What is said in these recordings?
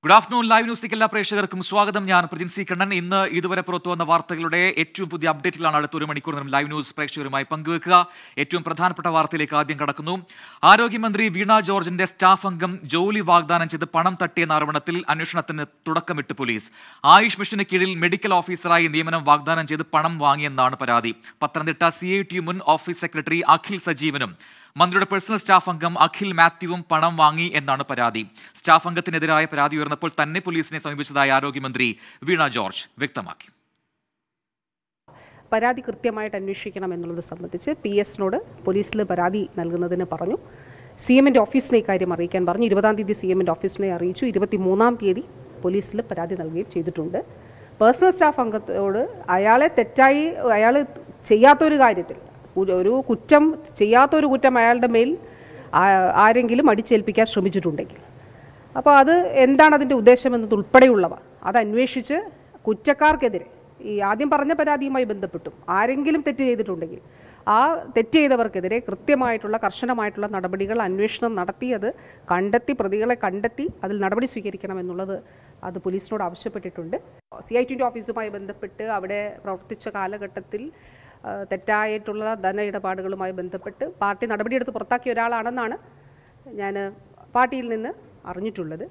Good afternoon live ന്യൂസിലേക്ക് എല്ലാ പ്രേക്ഷകർക്കും സ്വാഗതം ഞാൻ പ്രജിൻ സി കണ്ണൻ ഇന്ന് ഇതുവരെ പുറത്തു വന്ന വാർത്തകളുടെ ഏറ്റവും പുതിയ അപ്ഡേറ്റിലാണ് അടുത്ത ഒരു മണിക്കൂർ നേരം ലൈവ് ന്യൂസ് പ്രേക്ഷകരുമായി പങ്കുവെക്കുക ഏറ്റവും പ്രധാനപ്പെട്ട വാർത്തയിലേക്ക് ആദ്യം കടക്കുന്നു ആരോഗ്യമന്ത്രി വീണ ജോർജിന്റെ സ്റ്റാഫ് അംഗം ജോലി വാഗ്ദാനം ചെയ്ത് പണം തട്ടിയെന്ന ആരോപണത്തിൽ അന്വേഷണത്തിന് തുടക്കമിട്ട് പോലീസ് ആയുഷ് മിഷന് കീഴിൽ മെഡിക്കൽ ഓഫീസറായി നിയമനം വാഗ്ദാനം ചെയ്ത് പണം വാങ്ങിയെന്നാണ് പരാതി പത്തനംതിട്ട സി ഐ ടി മുൻ ഓഫീസ് സെക്രട്ടറി അഖിൽ സജീവനും മന്ത്രിയുടെ പേഴ്സണൽ സ്റ്റാഫ് അംഗം അഖിൽ മാത്യുവും പണം വാങ്ങി എന്നാണ് പരാതി സ്റ്റാഫ് അംഗത്തിനെതിരായ പരാതി ഉയർന്നപ്പോൾ തന്നെ പോലീസിനെ സമീപിച്ചതായി ആരോഗ്യമന്ത്രി വീണ ജോർജ് വ്യക്തമാക്കി പരാതി കൃത്യമായിട്ട് അന്വേഷിക്കണം എന്നുള്ളത് സംബന്ധിച്ച് പി എസിനോട് പോലീസിൽ പരാതി നൽകുന്നതിന് പറഞ്ഞു സി എമ്മിൻ്റെ ഓഫീസിനെ ഇക്കാര്യം അറിയിക്കാൻ പറഞ്ഞു ഇരുപതാം തീയതി സി എമ്മിൻ്റെ ഓഫീസിനെ അറിയിച്ചു ഇരുപത്തി മൂന്നാം തീയതി പോലീസിൽ പരാതി നൽകുകയും ചെയ്തിട്ടുണ്ട് പേഴ്സണൽ സ്റ്റാഫ് അംഗത്തോട് അയാളെ തെറ്റായി അയാൾ ചെയ്യാത്തൊരു കാര്യത്തിൽ ഒരു- ഒരു കുറ്റം ചെയ്യാത്തൊരു കുറ്റം അയാളുടെ മേൽ ആ- ആരെങ്കിലും അടിച്ചേൽപ്പിക്കാൻ ശ്രമിച്ചിട്ടുണ്ടെങ്കിൽ അപ്പോൾ അത് എന്താണ് അതിൻ്റെ ഉദ്ദേശം എന്നത് ഉൾപ്പെടെയുള്ളവ അത് അന്വേഷിച്ച് കുറ്റക്കാർക്കെതിരെ ഈ ആദ്യം പറഞ്ഞ പരാതിയുമായി ബന്ധപ്പെട്ടും ആരെങ്കിലും തെറ്റ് ചെയ്തിട്ടുണ്ടെങ്കിൽ ആ തെറ്റ് ചെയ്തവർക്കെതിരെ കൃത്യമായിട്ടുള്ള കർശനമായിട്ടുള്ള നടപടികൾ അന്വേഷണം നടത്തി അത് കണ്ടെത്തി പ്രതികളെ കണ്ടെത്തി അതിൽ നടപടി സ്വീകരിക്കണം എന്നുള്ളത് അത് പോലീസിനോട് ആവശ്യപ്പെട്ടിട്ടുണ്ട് സി ഐ ടിൻ്റെ ഓഫീസുമായി ബന്ധപ്പെട്ട് അവിടെ പ്രവർത്തിച്ച കാലഘട്ടത്തിൽ ആ, തെറ്റായിട്ടുള്ള ധന ഇടപാടുകളുമായി ബന്ധപ്പെട്ട് പാർട്ടി നടപടിയെടുത്ത് പുറത്താക്കിയ ഒരാളാണെന്നാണ് ഞാൻ പാർട്ടിയിൽ നിന്ന് അറിഞ്ഞിട്ടുള്ളത്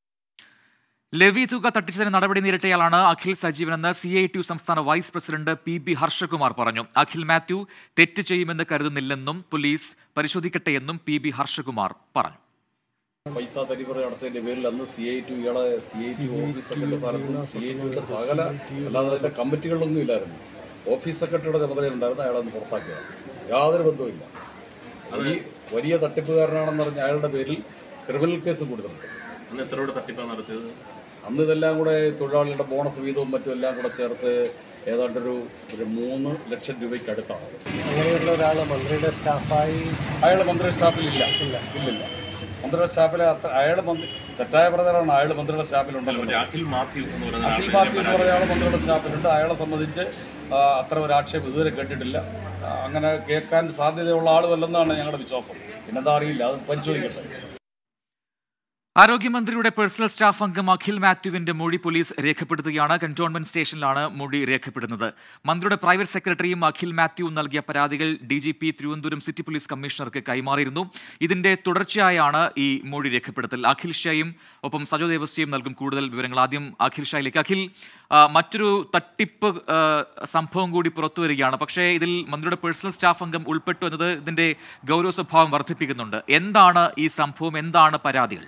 ലെവി തുക തട്ടിച്ചതിന് നടപടി നേരിട്ടയാളാണ് അഖിൽ സജീവനെന്ന് സി ഐ ടി യു സംസ്ഥാന vice president P B Harshakumar പറഞ്ഞു അഖിൽ മാത്യു തെറ്റ് ചെയ്യുമെന്ന് കരുതുന്നില്ലെന്നും പോലീസ് പരിശോധിക്കട്ടെയെന്നും പി ബി ഹർഷകുമാർ പറഞ്ഞു പൈസ തരിപറ നടത്തിയതിന്റെ പേരിൽ അന്ന് സി ഐ ടി ഇയാളെ C I T office secretary സ്ഥാനത്തും സി ഐ ടിയുടെ സകല അല്ലാതെ അതിന്റെ കമ്മിറ്റികളിലൊന്നും ഇല്ലായിരുന്നു ഓഫീസ് സെക്രട്ടറിയുടെ ചുമതലയുണ്ടായിരുന്നു അയാളെ ഒന്ന് പുറത്താക്കിയതാണ് യാതൊരു ബന്ധവുമില്ല ഈ വലിയ തട്ടിപ്പുകാരനാണെന്ന് പറഞ്ഞ അയാളുടെ പേരിൽ ക്രിമിനൽ കേസ് കൊടുത്തിട്ടുണ്ട് അന്ന് എത്ര രൂപയുടെ തട്ടിപ്പാണ് നടത്തിയത് അന്ന് ഇതെല്ലാം കൂടെ തൊഴിലാളികളുടെ ബോണസ് വീതവും മറ്റും എല്ലാം കൂടെ ചേർത്ത് ഏതാണ്ടൊരു ഒരു മൂന്ന് ലക്ഷം രൂപയ്ക്ക് അടുത്താണ് അങ്ങനെയുള്ള ഒരാൾ മന്ത്രിയുടെ സ്റ്റാഫായി അയാൾ മന്ത്രി സ്റ്റാഫിൽ ഇല്ല ഇല്ല ഇല്ലില്ല മന്ത്രിയുടെ സ്റ്റാഫിലെ അത്ര അയാൾ മന്ത്രി തെറ്റായ പ്രകാരമാണ് അയാൾ മന്ത്രിയുടെ സ്റ്റാഫിലുണ്ടല്ലോ മറ്റേ അഖിൽ മാത്യു എന്ന് പറയുന്ന അഖിൽ ആളിനെ മാത്യു എന്ന് പറഞ്ഞ ആൾ മന്ത്രിയുടെ സ്റ്റാഫിലുണ്ട് അയാളെ സംബന്ധിച്ച് ആ, അത്ര ഒരു ആക്ഷേപം ഇതുവരെ കേട്ടിട്ടില്ല ആ, അങ്ങനെ കേൾക്കാൻ സാധ്യതയുള്ള ആളുമല്ലെന്നാണ് ഞങ്ങളുടെ വിശ്വാസം പിന്നെന്താ അറിയില്ല അത് പരിശോധിക്കട്ടെ ആരോഗ്യമന്ത്രിയുടെ പേഴ്സണൽ സ്റ്റാഫ് അംഗം അഖിൽ മാത്യുവിന്റെ മൊഴി പോലീസ് രേഖപ്പെടുത്തുകയാണ് കന്റോൺമെന്റ് സ്റ്റേഷനിലാണ് മൊഴി രേഖപ്പെടുന്നത് മന്ത്രിയുടെ പ്രൈവറ്റ് സെക്രട്ടറിയും അഖിൽ മാത്യുവും നൽകിയ പരാതികൾ D G P Thiruvananthapuram city police കമ്മീഷണർക്ക് കൈമാറിയിരുന്നു ഇതിന്റെ തുടർച്ചയായാണ് ഈ മൊഴി രേഖപ്പെടുത്തൽ അഖിൽ ഷായും ഒപ്പം സജോ ദേവസ്യയും നൽകും കൂടുതൽ വിവരങ്ങൾ ആദ്യം അഖിൽ ഷായിലേക്ക് അഖിൽ ആ, മറ്റൊരു തട്ടിപ്പ് ആ, സംഭവം കൂടി പുറത്തു വരികയാണ് പക്ഷേ ഇതിൽ മന്ത്രിയുടെ പേഴ്സണൽ സ്റ്റാഫ് അംഗം ഉൾപ്പെട്ടു എന്നത് ഇതിന്റെ ഗൗരവ സ്വഭാവം വർദ്ധിപ്പിക്കുന്നുണ്ട് എന്താണ് ഈ സംഭവം എന്താണ് പരാതികൾ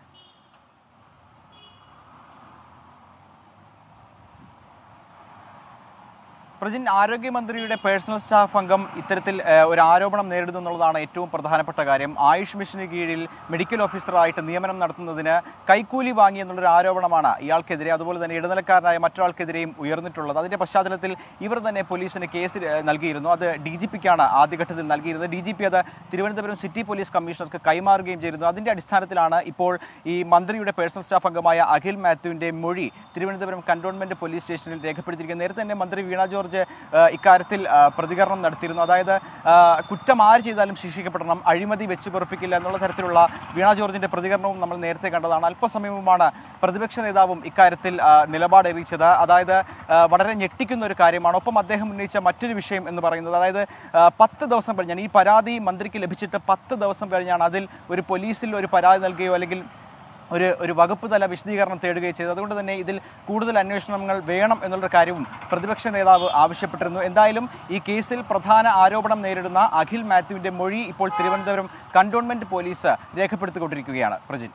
പ്രജിൻ ആരോഗ്യമന്ത്രിയുടെ പേഴ്സണൽ സ്റ്റാഫ് അംഗം ഇത്തരത്തിൽ ഏഹ്, ഒരു ആരോപണം നേരിടുന്നു എന്നുള്ളതാണ് ഏറ്റവും പ്രധാനപ്പെട്ട കാര്യം ആയുഷ് മിഷന് കീഴിൽ മെഡിക്കൽ ഓഫീസറായിട്ട് നിയമനം നടത്തുന്നതിന് കൈക്കൂലി വാങ്ങി എന്നുള്ളൊരു ആരോപണമാണ് ഇയാൾക്കെതിരെ അതുപോലെ തന്നെ ഇടനിലക്കാരനായ മറ്റൊരാൾക്കെതിരെയും ഉയർന്നിട്ടുള്ളത് അതിന്റെ പശ്ചാത്തലത്തിൽ ഇവർ തന്നെ പോലീസിന് കേസ് ഏഹ്, നൽകിയിരുന്നു അത് ഡി ജി പിക്കാണ് ആദ്യഘട്ടത്തിൽ നൽകിയിരുന്നത് ഡി ജി പി അത് തിരുവനന്തപുരം സിറ്റി പോലീസ് കമ്മീഷണർക്ക് കൈമാറുകയും ചെയ്തിരുന്നു അതിന്റെ അടിസ്ഥാനത്തിലാണ് ഇപ്പോൾ ഈ മന്ത്രിയുടെ പേഴ്സണൽ സ്റ്റാഫ് അംഗമായ അഖിൽ മാത്യുവിന്റെ മൊഴി തിരുവനന്തപുരം കന്റോൺമെന്റ് പോലീസ് സ്റ്റേഷനിൽ രേഖപ്പെടുത്തിയിരിക്കുന്നത് നേരത്തെ തന്നെ മന്ത്രി വീണ ജോർജ് ആ, ഇക്കാര്യത്തിൽ ആ, പ്രതികരണം നടത്തിയിരുന്നു അതായത് ആ, കുറ്റം ആര് ചെയ്താലും ശിക്ഷിക്കപ്പെടണം അഴിമതി വെച്ച് പൊറപ്പിക്കില്ല എന്നുള്ള തരത്തിലുള്ള വീണ ജോർജിന്റെ പ്രതികരണവും നമ്മൾ നേരത്തെ കണ്ടതാണ് അല്പസമയം മുമ്പാണ് പ്രതിപക്ഷ നേതാവും ഇക്കാര്യത്തിൽ ആ, നിലപാട് അറിയിച്ചത് അതായത് ആ, വളരെ ഞെട്ടിക്കുന്ന ഒരു കാര്യമാണ് ഒപ്പം അദ്ദേഹം ഉന്നയിച്ച മറ്റൊരു വിഷയം എന്ന് പറയുന്നത് അതായത് ആ, പത്ത് ദിവസം കഴിഞ്ഞാണ് ഈ പരാതി മന്ത്രിക്ക് ലഭിച്ചിട്ട് പത്ത് ദിവസം കഴിഞ്ഞാണ് അതിൽ ഒരു പോലീസിൽ ഒരു പരാതി നൽകുകയോ അല്ലെങ്കിൽ ഒരു ഒരു വകുപ്പ് തല വിശദീകരണം തേടുകയും ചെയ്തു അതുകൊണ്ട് തന്നെ ഇതിൽ കൂടുതൽ അന്വേഷണങ്ങൾ വേണം എന്നുള്ള കാര്യവും പ്രതിപക്ഷ നേതാവ് ആവശ്യപ്പെട്ടിരുന്നു എന്തായാലും ഈ കേസിൽ പ്രധാന ആരോപണം നേരിടുന്ന അഖിൽ മാത്യുവിന്റെ മൊഴി ഇപ്പോൾ തിരുവനന്തപുരം കണ്ടോൺമെന്റ് പോലീസ് രേഖപ്പെടുത്തിക്കൊണ്ടിരിക്കുകയാണ് പ്രജിൻ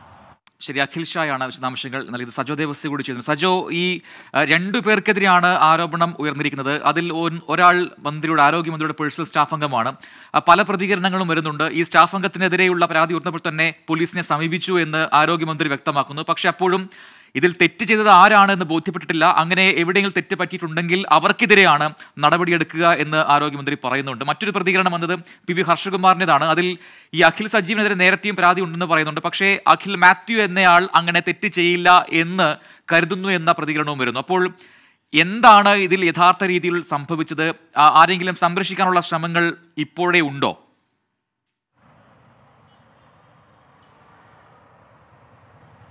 ശരി അഖിൽ ഷായാണ് വിശദാംശങ്ങൾ നൽകിയത് സജോ ദേവസ്യ കൂടി ചെയ്യുന്നു സജോ ഈ അഹ്, രണ്ടു പേർക്കെതിരെയാണ് ആരോപണം ഉയർന്നിരിക്കുന്നത് അതിൽ ഒൻ- ഒരാൾ മന്ത്രിയുടെ ആരോഗ്യമന്ത്രിയുടെ പേഴ്സണൽ സ്റ്റാഫ് അംഗമാണ് അഹ്, പല പ്രതികരണങ്ങളും വരുന്നുണ്ട് ഈ സ്റ്റാഫ് അംഗത്തിനെതിരെയുള്ള പരാതി ഉയർന്നപ്പോൾ തന്നെ പോലീസിനെ സമീപിച്ചു എന്ന് ആരോഗ്യമന്ത്രി വ്യക്തമാക്കുന്നു പക്ഷെ അപ്പോഴും ഇതിൽ തെറ്റ് ചെയ്തത് ആരാണ് എന്ന് ബോധ്യപ്പെട്ടിട്ടില്ല അങ്ങനെ എവിടെയെങ്കിലും തെറ്റ് പറ്റിയിട്ടുണ്ടെങ്കിൽ അവർക്കെതിരെയാണ് നടപടിയെടുക്കുക എന്ന് ആരോഗ്യമന്ത്രി പറയുന്നുണ്ട് മറ്റൊരു പ്രതികരണം വന്നത് പി വി ഹർഷകുമാറിൻ്റെതാണ് അതിൽ ഈ അഖിൽ സജീവിനെതിരെ നേരത്തെയും പരാതി ഉണ്ടെന്ന് പറയുന്നുണ്ട് പക്ഷേ അഖിൽ മാത്യു എന്നയാൾ അങ്ങനെ തെറ്റ് ചെയ്യില്ല എന്ന് കരുതുന്നു എന്ന പ്രതികരണവും വരുന്നു അപ്പോൾ എന്താണ് ഇതിൽ യഥാർത്ഥ രീതിയിൽ സംഭവിച്ചത് ആ- ആരെങ്കിലും സംരക്ഷിക്കാനുള്ള ശ്രമങ്ങൾ ഇപ്പോഴേ ഉണ്ടോ ആ,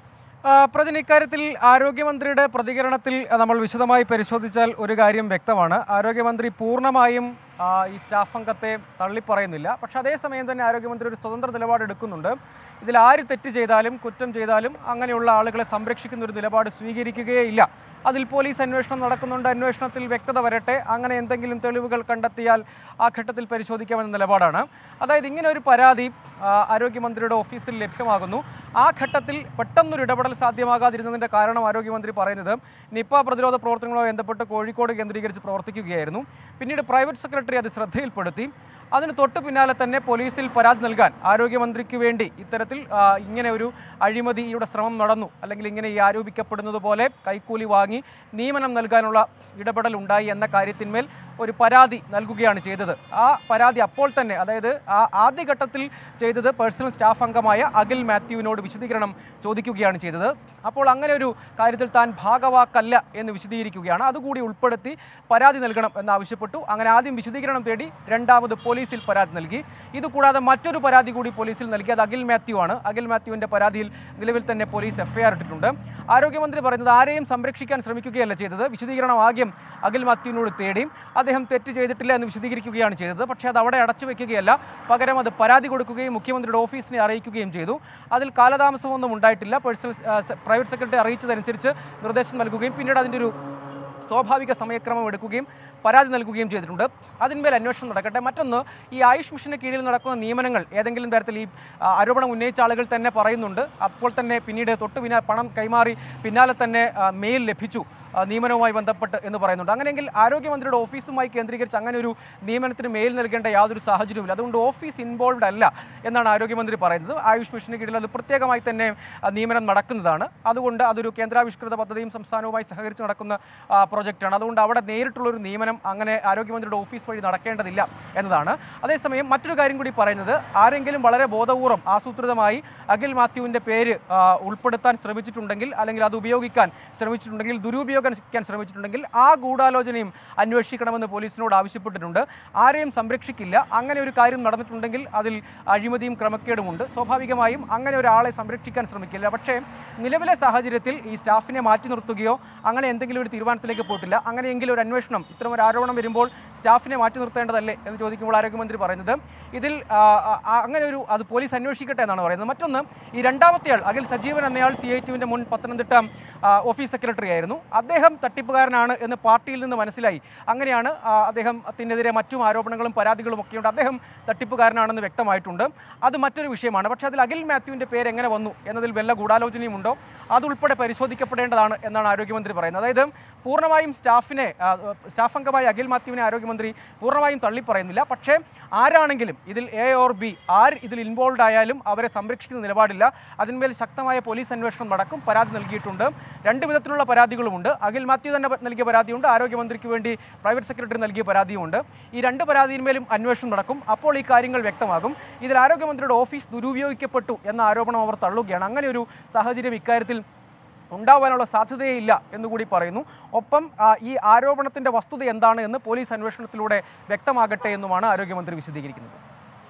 ആ, പ്രജിൻ ഇക്കാര്യത്തിൽ ആരോഗ്യമന്ത്രിയുടെ പ്രതികരണത്തിൽ നമ്മൾ വിശദമായി പരിശോധിച്ചാൽ ഒരു കാര്യം വ്യക്തമാണ് ആരോഗ്യമന്ത്രി പൂർണ്ണമായും ആ, ഈ സ്റ്റാഫ് അംഗത്തെ തള്ളിപ്പറയുന്നില്ല പക്ഷേ അതേസമയം തന്നെ ആരോഗ്യമന്ത്രി ഒരു സ്വതന്ത്ര നിലപാട് എടുക്കുന്നുണ്ട് ഇതിൽ ആര് തെറ്റ് ചെയ്താലും കുറ്റം ചെയ്താലും അങ്ങനെയുള്ള ആളുകളെ സംരക്ഷിക്കുന്ന ഒരു നിലപാട് സ്വീകരിക്കുകയില്ല അതിൽ പോലീസ് അന്വേഷണം നടക്കുന്നുണ്ട് അന്വേഷണത്തിൽ വ്യക്തത വരട്ടെ അങ്ങനെ എന്തെങ്കിലും തെളിവുകൾ കണ്ടെത്തിയാൽ ആ ഘട്ടത്തിൽ പരിശോധിക്കാമെന്ന നിലപാടാണ് അതായത് ഇങ്ങനെ ഒരു പരാതി ആ, ആരോഗ്യമന്ത്രിയുടെ ഓഫീസിൽ ലഭ്യമാകുന്നു ആ ഘട്ടത്തിൽ പെട്ടെന്നൊരു ഇടപെടൽ സാധ്യമാകാതിരുന്നതിൻ്റെ കാരണം ആരോഗ്യമന്ത്രി പറയുന്നത് നിപ്പ പ്രതിരോധ പ്രവർത്തനങ്ങളുമായി ബന്ധപ്പെട്ട് കോഴിക്കോട് കേന്ദ്രീകരിച്ച് പ്രവർത്തിക്കുകയായിരുന്നു പിന്നീട് പ്രൈവറ്റ് സെക്രട്ടറി അത് ശ്രദ്ധയിൽപ്പെടുത്തി അതിന് തൊട്ട് പിന്നാലെ തന്നെ പോലീസിൽ പരാതി നൽകാൻ ആരോഗ്യമന്ത്രിക്ക് വേണ്ടി ഇത്തരത്തിൽ ആ, ഇങ്ങനെ ഒരു അഴിമതിയുടെ ശ്രമം നടന്നു അല്ലെങ്കിൽ ഇങ്ങനെ ഈ ആരോപിക്കപ്പെടുന്നത് പോലെ കൈക്കൂലി വാങ്ങി നിയമനം നൽകാനുള്ള ഇടപെടൽ ഉണ്ടായി എന്ന കാര്യത്തിന്മേൽ ഒരു പരാതി നൽകുകയാണ് ചെയ്തത് ആ പരാതി അപ്പോൾ തന്നെ അതായത് ആ ആദ്യഘട്ടത്തിൽ ചെയ്തത് പേഴ്സണൽ സ്റ്റാഫ് അംഗമായ അഖിൽ മാത്യുവിനോട് വിശദീകരണം ചോദിക്കുകയാണ് ചെയ്തത് അപ്പോൾ അങ്ങനെ ഒരു കാര്യത്തിൽ താൻ ഭാഗവാക്കല്ല എന്ന് വിശദീകരിക്കുകയാണ് അതുകൂടി ഉൾപ്പെടുത്തി പരാതി നൽകണം എന്നാവശ്യപ്പെട്ടു അങ്ങനെ ആദ്യം വിശദീകരണം തേടി രണ്ടാമത് പോലീസിൽ പരാതി നൽകി ഇതുകൂടാതെ മറ്റൊരു പരാതി കൂടി പോലീസിൽ നൽകി അത് അഖിൽ മാത്യു ആണ് അഖിൽ മാത്യുവിന്റെ പരാതിയിൽ നിലവിൽ തന്നെ പോലീസ് എഫ്ഐആർ ഇട്ടിട്ടുണ്ട് ആരോഗ്യമന്ത്രി പറയുന്നത് ആരെയും സംരക്ഷിക്കാൻ ശ്രമിക്കുകയല്ല ചെയ്തത് വിശദീകരണം ആദ്യം അഖിൽ മാത്യുവിനോട് തേടിയും അദ്ദേഹം തെറ്റ് ചെയ്തിട്ടില്ല എന്ന് വിശദീകരിക്കുകയാണ് ചെയ്തത് പക്ഷേ അത് അവിടെ അടച്ചു വെക്കുകയല്ല പകരം അത് പരാതി കൊടുക്കുകയും മുഖ്യമന്ത്രിയുടെ ഓഫീസിനെ അറിയിക്കുകയും ചെയ്തു അതിൽ കാലതാമസമൊന്നും ഉണ്ടായിട്ടില്ല പേഴ്സണൽ പ്രൈവറ്റ് സെക്രട്ടറി അറിയിച്ചതനുസരിച്ച് നിർദ്ദേശം നൽകുകയും പിന്നീട് അതിൻ്റെ ഒരു സ്വാഭാവിക സമയക്രമം എടുക്കുകയും പരാതി നൽകുകയും ചെയ്തിട്ടുണ്ട് അതിന്മേൽ അന്വേഷണം നടക്കട്ടെ മറ്റൊന്ന് ഈ ആയുഷ് മിഷന് കീഴിൽ നടക്കുന്ന നിയമനങ്ങൾ ഏതെങ്കിലും തരത്തിൽ ഈ ആ, ആരോപണം ഉന്നയിച്ച ആളുകൾ തന്നെ പറയുന്നുണ്ട് അപ്പോൾ തന്നെ പിന്നീട് തൊട്ട് പിന്നാ പണം കൈമാറി പിന്നാലെ തന്നെ ആ, മെയിൽ ലഭിച്ചു ആ, നിയമനവുമായി ബന്ധപ്പെട്ട് എന്ന് പറയുന്നുണ്ട് അങ്ങനെയെങ്കിൽ ആരോഗ്യമന്ത്രിയുടെ ഓഫീസുമായി കേന്ദ്രീകരിച്ച് അങ്ങനെ ഒരു നിയമനത്തിന് മെയിൽ നൽകേണ്ട യാതൊരു സാഹചര്യവുമില്ല അതുകൊണ്ട് ഓഫീസ് ഇൻവോൾവ്ഡ് അല്ല എന്നാണ് ആരോഗ്യമന്ത്രി പറയുന്നത് ആയുഷ് മിഷന് കീഴിൽ അത് പ്രത്യേകമായി തന്നെ ആ, നിയമനം നടക്കുന്നതാണ് അതുകൊണ്ട് അതൊരു കേന്ദ്രാവിഷ്കൃത പദ്ധതിയും സംസ്ഥാനവുമായി സഹകരിച്ച് നടക്കുന്ന ആ, പ്രൊജക്റ്റാണ് അതുകൊണ്ട് അവിടെ നേരിട്ടുള്ളൊരു നിയമനം അങ്ങനെ ആരോഗ്യമന്ത്രിയുടെ ഓഫീസ് വഴി നടക്കേണ്ടതില്ല എന്നതാണ് അതേസമയം മറ്റൊരു കാര്യം കൂടി പറയുന്നത് ആരെങ്കിലും വളരെ ബോധപൂർവ്വം ആസൂത്രിതമായി അഖിൽ മാത്യുവിൻ്റെ പേര് ആ, ഉൾപ്പെടുത്താൻ ശ്രമിച്ചിട്ടുണ്ടെങ്കിൽ അല്ലെങ്കിൽ അത് ഉപയോഗിക്കാൻ ശ്രമിച്ചിട്ടുണ്ടെങ്കിൽ ദുരുപയോഗിക്കാൻ ശ്രമിച്ചിട്ടുണ്ടെങ്കിൽ ആ ഗൂഢാലോചനയും അന്വേഷിക്കണമെന്ന് പോലീസിനോട് ആവശ്യപ്പെട്ടിട്ടുണ്ട് ആരെയും സംരക്ഷിക്കില്ല അങ്ങനെ ഒരു കാര്യം നടന്നിട്ടുണ്ടെങ്കിൽ അതിൽ അഴിമതിയും ക്രമക്കേടുമുണ്ട് സ്വാഭാവികമായും അങ്ങനെ ഒരാളെ സംരക്ഷിക്കാൻ ശ്രമിക്കില്ല പക്ഷേ നിലവിലെ സാഹചര്യത്തിൽ ഈ സ്റ്റാഫിനെ മാറ്റി നിർത്തുകയോ അങ്ങനെ എന്തെങ്കിലും ഒരു തീരുമാനത്തിലേക്ക് പോയിട്ടില്ല അങ്ങനെയെങ്കിലും ഒരു അന്വേഷണം ഇത്തരം ഒരു ആരോപണം വരുമ്പോൾ സ്റ്റാഫിനെ മാറ്റി നിർത്തേണ്ടതല്ലേ എന്ന് ചോദിക്കുമ്പോൾ ആരോഗ്യമന്ത്രി പറയുന്നത് ഇതിൽ ആ, ആ, അങ്ങനെ ഒരു അത് പോലീസ് അന്വേഷിക്കട്ടെ എന്നാണ് പറയുന്നത് മറ്റൊന്ന് ഈ രണ്ടാമത്തെ ആൾ അഖിൽ സജീവൻ എന്നയാൾ സി ഐ ടിവിൻ്റെ മുൻ പത്തനംതിട്ട ആ, ഓഫീസ് സെക്രട്ടറി ആയിരുന്നു അദ്ദേഹം തട്ടിപ്പുകാരനാണ് എന്ന് പാർട്ടിയിൽ നിന്ന് മനസ്സിലായി അങ്ങനെയാണ് ആ, അദ്ദേഹത്തിനെതിരെ മറ്റും ആരോപണങ്ങളും പരാതികളും ഒക്കെയുണ്ട് അദ്ദേഹം തട്ടിപ്പുകാരനാണെന്ന് വ്യക്തമായിട്ടുണ്ട് അത് മറ്റൊരു വിഷയമാണ് പക്ഷേ അതിൽ അഖിൽ മാത്യുവിൻ്റെ പേര് എങ്ങനെ വന്നു എന്നതിൽ വല്ല ഗൂഢാലോചനയും ഉണ്ടോ അതുൾപ്പെടെ പരിശോധിക്കപ്പെടേണ്ടതാണ് എന്നാണ് ആരോഗ്യമന്ത്രി പറയുന്നത് അതായത് പൂർണ്ണമായും സ്റ്റാഫിനെ ആ, സ്റ്റാഫ് അംഗമായ അഖിൽ മാത്യുവിനെ ആരോഗ്യമന്ത്രി പൂർണ്ണമായും തള്ളിപ്പറയുന്നില്ല പക്ഷേ ആരാണെങ്കിലും ഇതിൽ എ ഓർ ബി ആര് ഇതിൽ ഇൻവോൾവ് ആയാലും അവരെ സംരക്ഷിക്കുന്ന നിലപാടില്ല അതിന്മേൽ ശക്തമായ പോലീസ് അന്വേഷണം നടക്കും പരാതി നൽകിയിട്ടുണ്ട് രണ്ട് വിധത്തിലുള്ള പരാതികളുമുണ്ട് അഖിൽ മാത്യു തന്നെ നൽകിയ പരാതിയുണ്ട് ആരോഗ്യമന്ത്രിക്ക് വേണ്ടി പ്രൈവറ്റ് സെക്രട്ടറി നൽകിയ പരാതിയുമുണ്ട് ഈ രണ്ട് പരാതിയിന്മേലും അന്വേഷണം നടക്കും അപ്പോൾ ഈ കാര്യങ്ങൾ വ്യക്തമാകും ഇതിൽ ആരോഗ്യമന്ത്രിയുടെ ഓഫീസ് ദുരുപയോഗിക്കപ്പെട്ടു എന്ന ആരോപണം അവർ തള്ളുകയാണ് അങ്ങനെ ഒരു സാഹചര്യം ഇക്കാര്യത്തിൽ ഉണ്ടാവാനുള്ള സാധ്യതയില്ല എന്നുകൂടി പറയുന്നു ഒപ്പം ആ, ഈ ആരോപണത്തിന്റെ വസ്തുത എന്താണ് എന്ന് പോലീസ് അന്വേഷണത്തിലൂടെ വ്യക്തമാകട്ടെ എന്നുമാണ് ആരോഗ്യമന്ത്രി വിശദീകരിക്കുന്നത്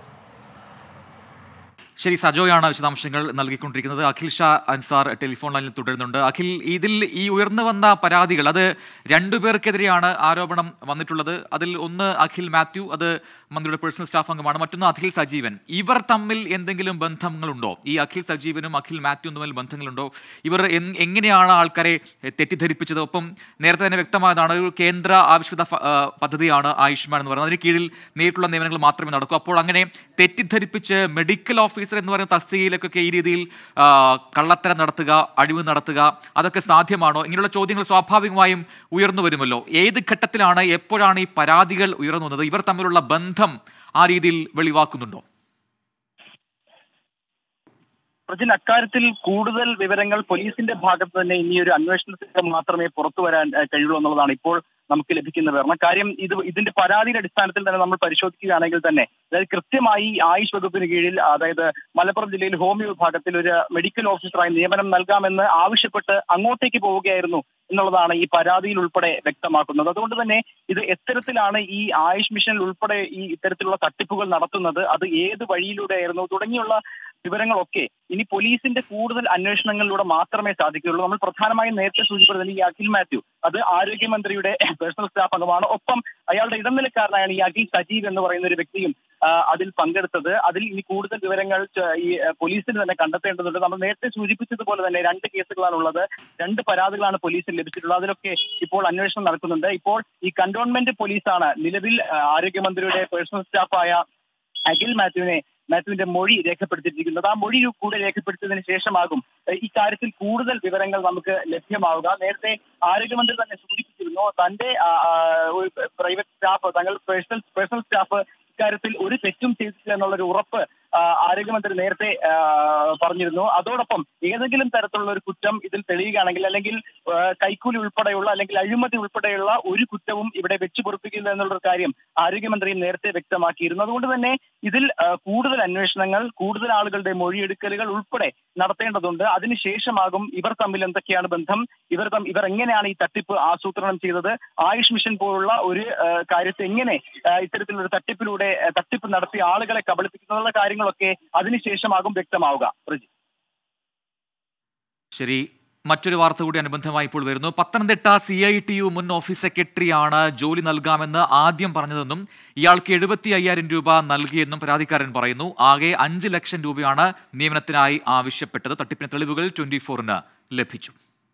ശരി സജോയാണ് വിശദാംശങ്ങൾ നൽകിക്കൊണ്ടിരിക്കുന്നത് അഖിൽ ഷാ അൻസാർ ടെലിഫോൺ ലൈനിൽ തുടരുന്നുണ്ട് അഖിൽ ഇതിൽ ഈ ഉയർന്നു വന്ന പരാതികൾ അത് രണ്ടുപേർക്കെതിരെയാണ് ആരോപണം വന്നിട്ടുള്ളത് അതിൽ ഒന്ന് അഖിൽ മാത്യു അത് മന്ത്രിയുടെ പേഴ്സണൽ സ്റ്റാഫ് അംഗമാണ് മറ്റൊന്ന് അഖിൽ സജീവൻ ഇവർ തമ്മിൽ എന്തെങ്കിലും ബന്ധങ്ങളുണ്ടോ ഈ അഖിൽ സജീവനും അഖിൽ മാത്യു തമ്മിൽ ബന്ധങ്ങളുണ്ടോ ഇവർ എൻ- എങ്ങനെയാണ് ആൾക്കാരെ തെറ്റിദ്ധരിപ്പിച്ചത് ഒപ്പം നേരത്തെ തന്നെ വ്യക്തമായതാണ് ഒരു കേന്ദ്ര ആവിഷ്കൃത ഫ- ആ, പദ്ധതിയാണ് ആയുഷ്മാൻ എന്ന് പറയുന്നത് അതിന് കീഴിൽ നേരിട്ടുള്ള നിയമനങ്ങൾ മാത്രമേ നടക്കൂ അപ്പോൾ അങ്ങനെ തെറ്റിദ്ധരിപ്പിച്ച് മെഡിക്കൽ ഓഫീസർ എന്ന് പറയുന്ന തസ്തികയിലേക്കൊക്കെ ഈ രീതിയിൽ ആ, കള്ളത്തരം നടത്തുക അഴിവ് നടത്തുക അതൊക്കെ സാധ്യമാണോ ഇങ്ങനെയുള്ള ചോദ്യങ്ങൾ സ്വാഭാവികമായും ഉയർന്നു വരുമല്ലോ ഏത് ഘട്ടത്തിലാണ് എപ്പോഴാണ് ഈ പരാതികൾ ഉയർന്നു വന്നത് ഇവർ തമ്മിലുള്ള ബന്ധം ആ രീതിയിൽ വെളിവാക്കുന്നുണ്ടോ പ്രജിൻ അക്കാര്യത്തിൽ കൂടുതൽ വിവരങ്ങൾ പോലീസിന്റെ ഭാഗത്ത് തന്നെ ഇനി ഒരു അന്വേഷണത്തിൽ മാത്രമേ പുറത്തു വരാൻ ഏഹ്, കഴിയുള്ളൂ എന്നുള്ളതാണ് ഇപ്പോൾ നമുക്ക് ലഭിക്കുന്ന വിവരണം കാര്യം ഇത് ഇതിന്റെ പരാതിയുടെ അടിസ്ഥാനത്തിൽ തന്നെ നമ്മൾ പരിശോധിക്കുകയാണെങ്കിൽ തന്നെ അതായത് കൃത്യമായി ആയുഷ് വകുപ്പിന് കീഴിൽ അതായത് മലപ്പുറം ജില്ലയിൽ ഹോമിയോ വിഭാഗത്തിൽ ഒരു മെഡിക്കൽ ഓഫീസറായി നിയമനം നൽകാമെന്ന് ആവശ്യപ്പെട്ട് അങ്ങോട്ടേക്ക് പോവുകയായിരുന്നു എന്നുള്ളതാണ് ഈ പരാതിയിൽ ഉൾപ്പെടെ വ്യക്തമാക്കുന്നത് അതുകൊണ്ട് തന്നെ ഇത് എത്തരത്തിലാണ് ഈ ആയുഷ് മിഷനിൽ ഉൾപ്പെടെ ഈ ഇത്തരത്തിലുള്ള തട്ടിപ്പുകൾ നടത്തുന്നത് അത് ഏത് വഴിയിലൂടെയായിരുന്നു തുടങ്ങിയുള്ള വിവരങ്ങളൊക്കെ ഇനി പോലീസിന്റെ കൂടുതൽ അന്വേഷണങ്ങളിലൂടെ മാത്രമേ സാധിക്കുകയുള്ളൂ നമ്മൾ പ്രധാനമായും നേരത്തെ സൂചിപ്പിച്ചത് ഈ അഖിൽ മാത്യു അത് ആരോഗ്യമന്ത്രിയുടെ പേഴ്സണൽ സ്റ്റാഫ് അംഗമാണ് ഒപ്പം അയാളുടെ ഇടനിലക്കാരനായാണ് ഈ അഖിൽ സജീവ് എന്ന് പറയുന്ന ഒരു വ്യക്തിയും ആ, അതിൽ പങ്കെടുത്തത് അതിൽ ഇനി കൂടുതൽ വിവരങ്ങൾ ച- ഈ ആ, പോലീസിന് തന്നെ കണ്ടെത്തേണ്ടതുണ്ട് നമ്മൾ നേരത്തെ സൂചിപ്പിച്ചതുപോലെ തന്നെ രണ്ട് കേസുകളാണ് ഉള്ളത് രണ്ട് പരാതികളാണ് പോലീസിന് ലഭിച്ചിട്ടുള്ളത് അതിലൊക്കെ ഇപ്പോൾ അന്വേഷണം നടക്കുന്നുണ്ട് ഇപ്പോൾ ഈ കന്റോൺമെന്റ് പോലീസാണ് നിലവിൽ ആ, ആരോഗ്യമന്ത്രിയുടെ പേഴ്സണൽ സ്റ്റാഫായ അഖിൽ മാത്യുവിനെ മാത്യുവിന്റെ മൊഴി രേഖപ്പെടുത്തിയിരിക്കുന്നത് ആ മൊഴി കൂടെ രേഖപ്പെടുത്തിയതിനു ശേഷമാകും ഏഹ്, ഇക്കാര്യത്തിൽ കൂടുതൽ വിവരങ്ങൾ നമുക്ക് ലഭ്യമാവുക നേരത്തെ ആരോഗ്യമന്ത്രി തന്നെ സൂചിപ്പിച്ചിരുന്നു തന്റെ ആ, ആ, ഒരു പ്രൈവറ്റ് സ്റ്റാഫ് തങ്ങൾ പേഴ്സണൽ പേഴ്സണൽ സ്റ്റാഫ് ഇക്കാര്യത്തിൽ ഒരു തെറ്റും ചെയ്തിട്ടില്ല എന്നുള്ളൊരു ഉറപ്പ് ആ, ആരോഗ്യമന്ത്രി നേരത്തെ ആ, പറഞ്ഞിരുന്നു അതോടൊപ്പം ഏതെങ്കിലും തരത്തിലുള്ള ഒരു കുറ്റം ഇതിൽ തെളിയുകയാണെങ്കിൽ അല്ലെങ്കിൽ ആ, കൈക്കൂലി ഉൾപ്പെടെയുള്ള അല്ലെങ്കിൽ അഴിമതി ഉൾപ്പെടെയുള്ള ഒരു കുറ്റവും ഇവിടെ വെച്ചു പൊറുപ്പിക്കില്ല എന്നുള്ളൊരു കാര്യം ആരോഗ്യമന്ത്രിയും നേരത്തെ വ്യക്തമാക്കിയിരുന്നു അതുകൊണ്ട് തന്നെ ഇതിൽ ആ, കൂടുതൽ അന്വേഷണങ്ങൾ കൂടുതൽ ആളുകളുടെ മൊഴിയെടുക്കലുകൾ ഉൾപ്പെടെ നടത്തേണ്ടതുണ്ട് അതിനുശേഷമാകും ഇവർ തമ്മിൽ എന്തൊക്കെയാണ് ബന്ധം ഇവർ തം ഇവർ എങ്ങനെയാണ് ഈ തട്ടിപ്പ് ആസൂത്രണം ചെയ്തത് ആയുഷ് മിഷൻ പോലുള്ള ഒരു ആ, കാര്യത്തെ എങ്ങനെ ആ, ഇത്തരത്തിലൊരു തട്ടിപ്പിലൂടെ ആ, തട്ടിപ്പ് നടത്തിയ ആളുകളെ കബളിപ്പിക്കുന്നുള്ള കാര്യങ്ങളൊക്കെ അതിനുശേഷമാകും വ്യക്തമാവുക പ്രജി ശരി മറ്റൊരു വാർത്ത കൂടി അനുബന്ധമായി ഇപ്പോൾ വരുന്നു Pathanamthitta C I T U മുൻ ഓഫീസ് സെക്രട്ടറിയാണ് ജോലി നൽകാമെന്ന് ആദ്യം പറഞ്ഞതെന്നും ഇയാൾക്ക് എഴുപത്തി അയ്യായിരം രൂപ നൽകിയെന്നും പരാതിക്കാരൻ പറയുന്നു ആകെ അഞ്ച് ലക്ഷം രൂപയാണ് നിയമനത്തിനായി ആവശ്യപ്പെട്ടത് തട്ടിപ്പിന് തെളിവുകൾ ട്വന്റി ഫോറിന് ലഭിച്ചു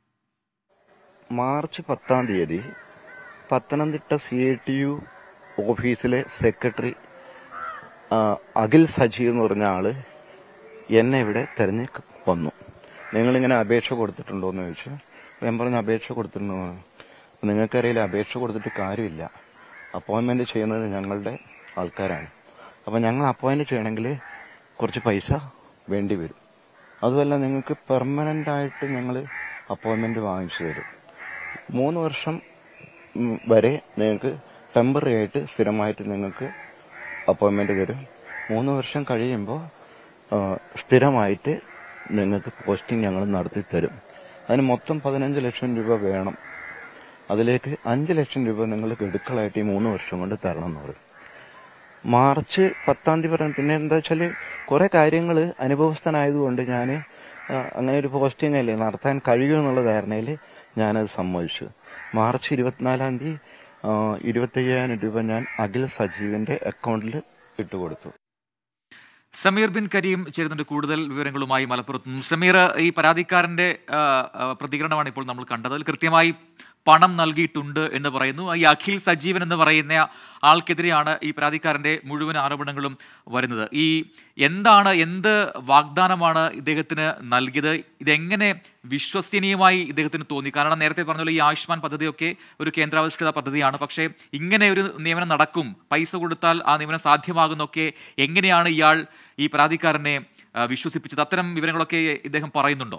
മാർച്ച് പത്താം തീയതി Pathanamthitta C I T U ഓഫീസിലെ സെക്രട്ടറി ആ, അഖിൽ സജി എന്ന് പറഞ്ഞ ആള് എന്നെ ഇവിടെ തെരഞ്ഞ് വന്നു നിങ്ങളിങ്ങനെ അപേക്ഷ കൊടുത്തിട്ടുണ്ടോ എന്ന് ചോദിച്ചു അപ്പോൾ ഞാൻ പറഞ്ഞു അപേക്ഷ കൊടുത്തിട്ടുണ്ടോ എന്ന്. അപ്പോൾ നിങ്ങൾക്കറിയില്ല അപേക്ഷ കൊടുത്തിട്ട് കാര്യമില്ല അപ്പോയിൻമെന്റ് ചെയ്യുന്നത് ഞങ്ങളുടെ ആൾക്കാരാണ് അപ്പോൾ ഞങ്ങൾ അപ്പോയിന്റ് ചെയ്യണമെങ്കിൽ കുറച്ച് പൈസ വേണ്ടി വരും അതുമല്ല നിങ്ങൾക്ക് പെർമനന്റ് ആയിട്ട് ഞങ്ങൾ അപ്പോയിൻമെന്റ് വാങ്ങിച്ചു തരും മൂന്ന് വർഷം ഉം, വരെ നിങ്ങൾക്ക് ടെമ്പററി ആയിട്ട് സ്ഥിരമായിട്ട് നിങ്ങൾക്ക് അപ്പോയിൻമെന്റ് തരും മൂന്ന് വർഷം കഴിയുമ്പോൾ ആ, സ്ഥിരമായിട്ട് നിങ്ങൾക്ക് പോസ്റ്റിംഗ് ഞങ്ങൾ നടത്തി തരും അതിന് മൊത്തം പതിനഞ്ച് ലക്ഷം രൂപ വേണം അതിലേക്ക് അഞ്ച് ലക്ഷം രൂപ നിങ്ങൾ ഗഡുക്കളായിട്ട് ഈ മൂന്ന് വർഷം കൊണ്ട് തരണം എന്ന് പറയും മാർച്ച് പത്താം തീയതി പറഞ്ഞു പിന്നെ എന്താ വെച്ചാൽ കുറെ കാര്യങ്ങൾ അനുഭവസ്ഥനായതുകൊണ്ട് ഞാൻ അങ്ങനെ ഒരു പോസ്റ്റിംഗ് അല്ലേ നടത്താൻ കഴിയുമെന്നുള്ള ധാരണയിൽ ഞാനത് സമ്മതിച്ചു മാർച്ച് ഇരുപത്തിനാലാം തീയതി ഇരുപത്തയ്യായിരം രൂപ ഞാൻ അഖിൽ സജീവിന്റെ അക്കൗണ്ടിൽ ഇട്ടുകൊടുത്തു സമീർ ബിൻ കരീം ചേരുന്നുണ്ട് കൂടുതൽ വിവരങ്ങളുമായി മലപ്പുറത്ത് നിന്നും സമീർ ഈ പരാതിക്കാരന്റെ ആ, ആ, പ്രതികരണമാണ് ഇപ്പോൾ നമ്മൾ കണ്ടത് അതിൽ കൃത്യമായി പണം നൽകിയിട്ടുണ്ട് എന്ന് പറയുന്നു ഈ അഖിൽ സജീവൻ എന്ന് പറയുന്ന ആൾക്കെതിരെയാണ് ഈ പരാതിക്കാരന്റെ മുഴുവൻ ആരോപണങ്ങളും വരുന്നത് ഈ എന്താണ് എന്ത് വാഗ്ദാനമാണ് ഇദ്ദേഹത്തിന് നൽകിയത് ഇതെങ്ങനെ വിശ്വസനീയമായി ഇദ്ദേഹത്തിന് തോന്നി കാരണം നേരത്തെ പറഞ്ഞ പോലെ ഈ ആയുഷ്മാൻ പദ്ധതിയൊക്കെ ഒരു കേന്ദ്രാവിഷ്കൃത പദ്ധതിയാണ് പക്ഷേ ഇങ്ങനെ ഒരു നിയമനം നടക്കും പൈസ കൊടുത്താൽ ആ നിയമനം സാധ്യമാകുന്നൊക്കെ എങ്ങനെയാണ് ഇയാൾ ഈ പരാതിക്കാരനെ ആ, വിശ്വസിപ്പിച്ചത് അത്തരം വിവരങ്ങളൊക്കെ ഇദ്ദേഹം പറയുന്നുണ്ടോ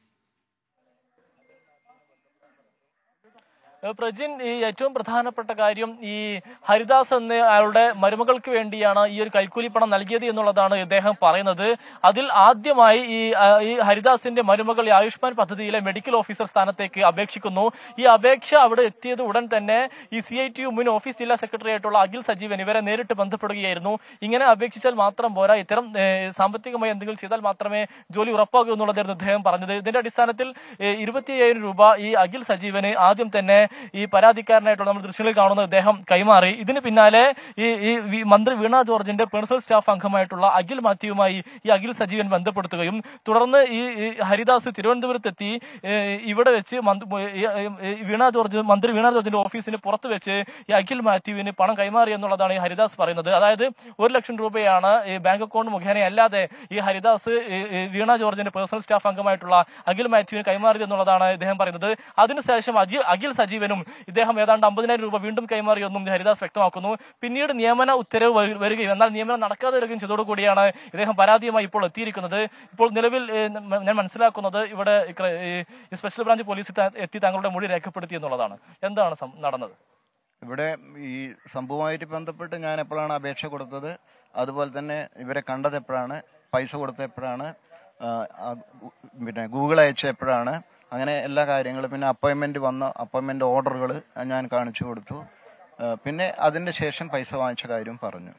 ഏഹ് പ്രജിൻ ഈ ഏറ്റവും പ്രധാനപ്പെട്ട കാര്യം ഈ ഹരിദാസ് എന്ന അയാളുടെ മരുമകൾക്ക് വേണ്ടിയാണ് ഈ ഒരു കൈക്കൂലി പണം നൽകിയത് എന്നുള്ളതാണ് ഇദ്ദേഹം പറയുന്നത് അതിൽ ആദ്യമായി ഈ ആ, ഈ ഹരിദാസിന്റെ മരുമകൾ ഈ ആയുഷ്മാൻ പദ്ധതിയിലെ മെഡിക്കൽ ഓഫീസർ സ്ഥാനത്തേക്ക് അപേക്ഷിക്കുന്നു ഈ അപേക്ഷ അവിടെ എത്തിയത് ഉടൻ തന്നെ ഈ സി ഐ ടി യു മുൻ ഓഫീസ് ജില്ലാ സെക്രട്ടറി ആയിട്ടുള്ള അഖിൽ സജീവൻ ഇവരെ നേരിട്ട് ബന്ധപ്പെടുകയായിരുന്നു ഇങ്ങനെ അപേക്ഷിച്ചാൽ മാത്രം പോരാ ഇത്തരം ഏഹ്, സാമ്പത്തികമായി എന്തെങ്കിലും ചെയ്താൽ മാത്രമേ ജോലി ഉറപ്പാകൂ എന്നുള്ളതായിരുന്നു ഇദ്ദേഹം പറഞ്ഞത് ഇതിന്റെ അടിസ്ഥാനത്തിൽ ഏഹ്, ഇരുപത്തി അയ്യായിരം രൂപ ഈ അഖിൽ സജീവന് ആദ്യം തന്നെ ഈ പരാതിക്കാരനായിട്ടുള്ള നമ്മൾ ദൃശ്യങ്ങളിൽ കാണുന്ന ഇദ്ദേഹം കൈമാറി ഇതിന് പിന്നാലെ ഈ ഈ വി- മന്ത്രി വീണ ജോർജിന്റെ പേഴ്സണൽ സ്റ്റാഫ് അംഗമായിട്ടുള്ള അഖിൽ മാത്യുവുമായി ഈ അഖിൽ സജീവൻ ബന്ധപ്പെടുത്തുകയും തുടർന്ന് ഈ ഈ ഹരിദാസ് തിരുവനന്തപുരത്തെത്തി ഏഹ്, ഇവിടെ വെച്ച് മന്ത്- ഈ- ഈ വീണ ജോർജ് മന്ത്രി വീണ ജോർജിന്റെ ഓഫീസിന് പുറത്ത് വെച്ച് ഈ അഖിൽ മാത്യുവിന് പണം കൈമാറി എന്നുള്ളതാണ് ഈ ഹരിദാസ് പറയുന്നത് അതായത് ഒരു ലക്ഷം രൂപയാണ് ഈ ബാങ്ക് അക്കൗണ്ട് മുഖേന അല്ലാതെ ഈ ഹരിദാസ് ഈ- ഈ വീണ ജോർജിന്റെ പേഴ്സണൽ സ്റ്റാഫ് അംഗമായിട്ടുള്ള അഖിൽ മാത്യുവിന് കൈമാറിയത് എന്നുള്ളതാണ് ഇദ്ദേഹം പറയുന്നത് അതിനുശേഷം അഖിൽ അഖിൽ സജീവനും ഇദ്ദേഹം ഏതാണ്ട് അമ്പതിനായിരം രൂപ വീണ്ടും കൈമാറിയെന്നും ഹരിദാസ് വ്യക്തമാക്കുന്നു പിന്നീട് നിയമന ഉത്തരവ് വരു- വരികയും എന്നാൽ നിയമനം നടക്കാതെ വരികയും ചെയ്തതോടുകൂടിയാണ് ഇദ്ദേഹം പരാതിയുമായി ഇപ്പോൾ എത്തിയിരിക്കുന്നത് ഇപ്പോൾ നിലവിൽ ഏഹ്, ന- ഞാൻ മനസ്സിലാക്കുന്നത് ഇവിടെ ഈ ക്ര- ഈ സ്പെഷ്യൽ ബ്രാഞ്ച് പോലീസ് ത- എത്തി തങ്ങളുടെ മൊഴി രേഖപ്പെടുത്തി എന്നുള്ളതാണ് എന്താണ് സം- നടന്നത് ഇവിടെ ഈ സംഭവമായിട്ട് ബന്ധപ്പെട്ട് ഞാൻ എപ്പോഴാണ് അപേക്ഷ കൊടുത്തത് അതുപോലെ തന്നെ ഇവരെ കണ്ടത് എപ്പോഴാണ് പൈസ കൊടുത്ത എപ്പോഴാണ് ആ, ആ, ഗു- പിന്നെ ഗൂഗിൾ അയച്ച എപ്പോഴാണ് അങ്ങനെ എല്ലാ കാര്യങ്ങളും പിന്നെ അപ്പോയിൻമെന്റ് വന്ന അപ്പോയിൻമെന്റ് ഓർഡറുകൾ ഞാൻ കാണിച്ചു കൊടുത്തു ആ, പിന്നെ അതിന്റെ ശേഷം പൈസ വാങ്ങിച്ച കാര്യം പറഞ്ഞു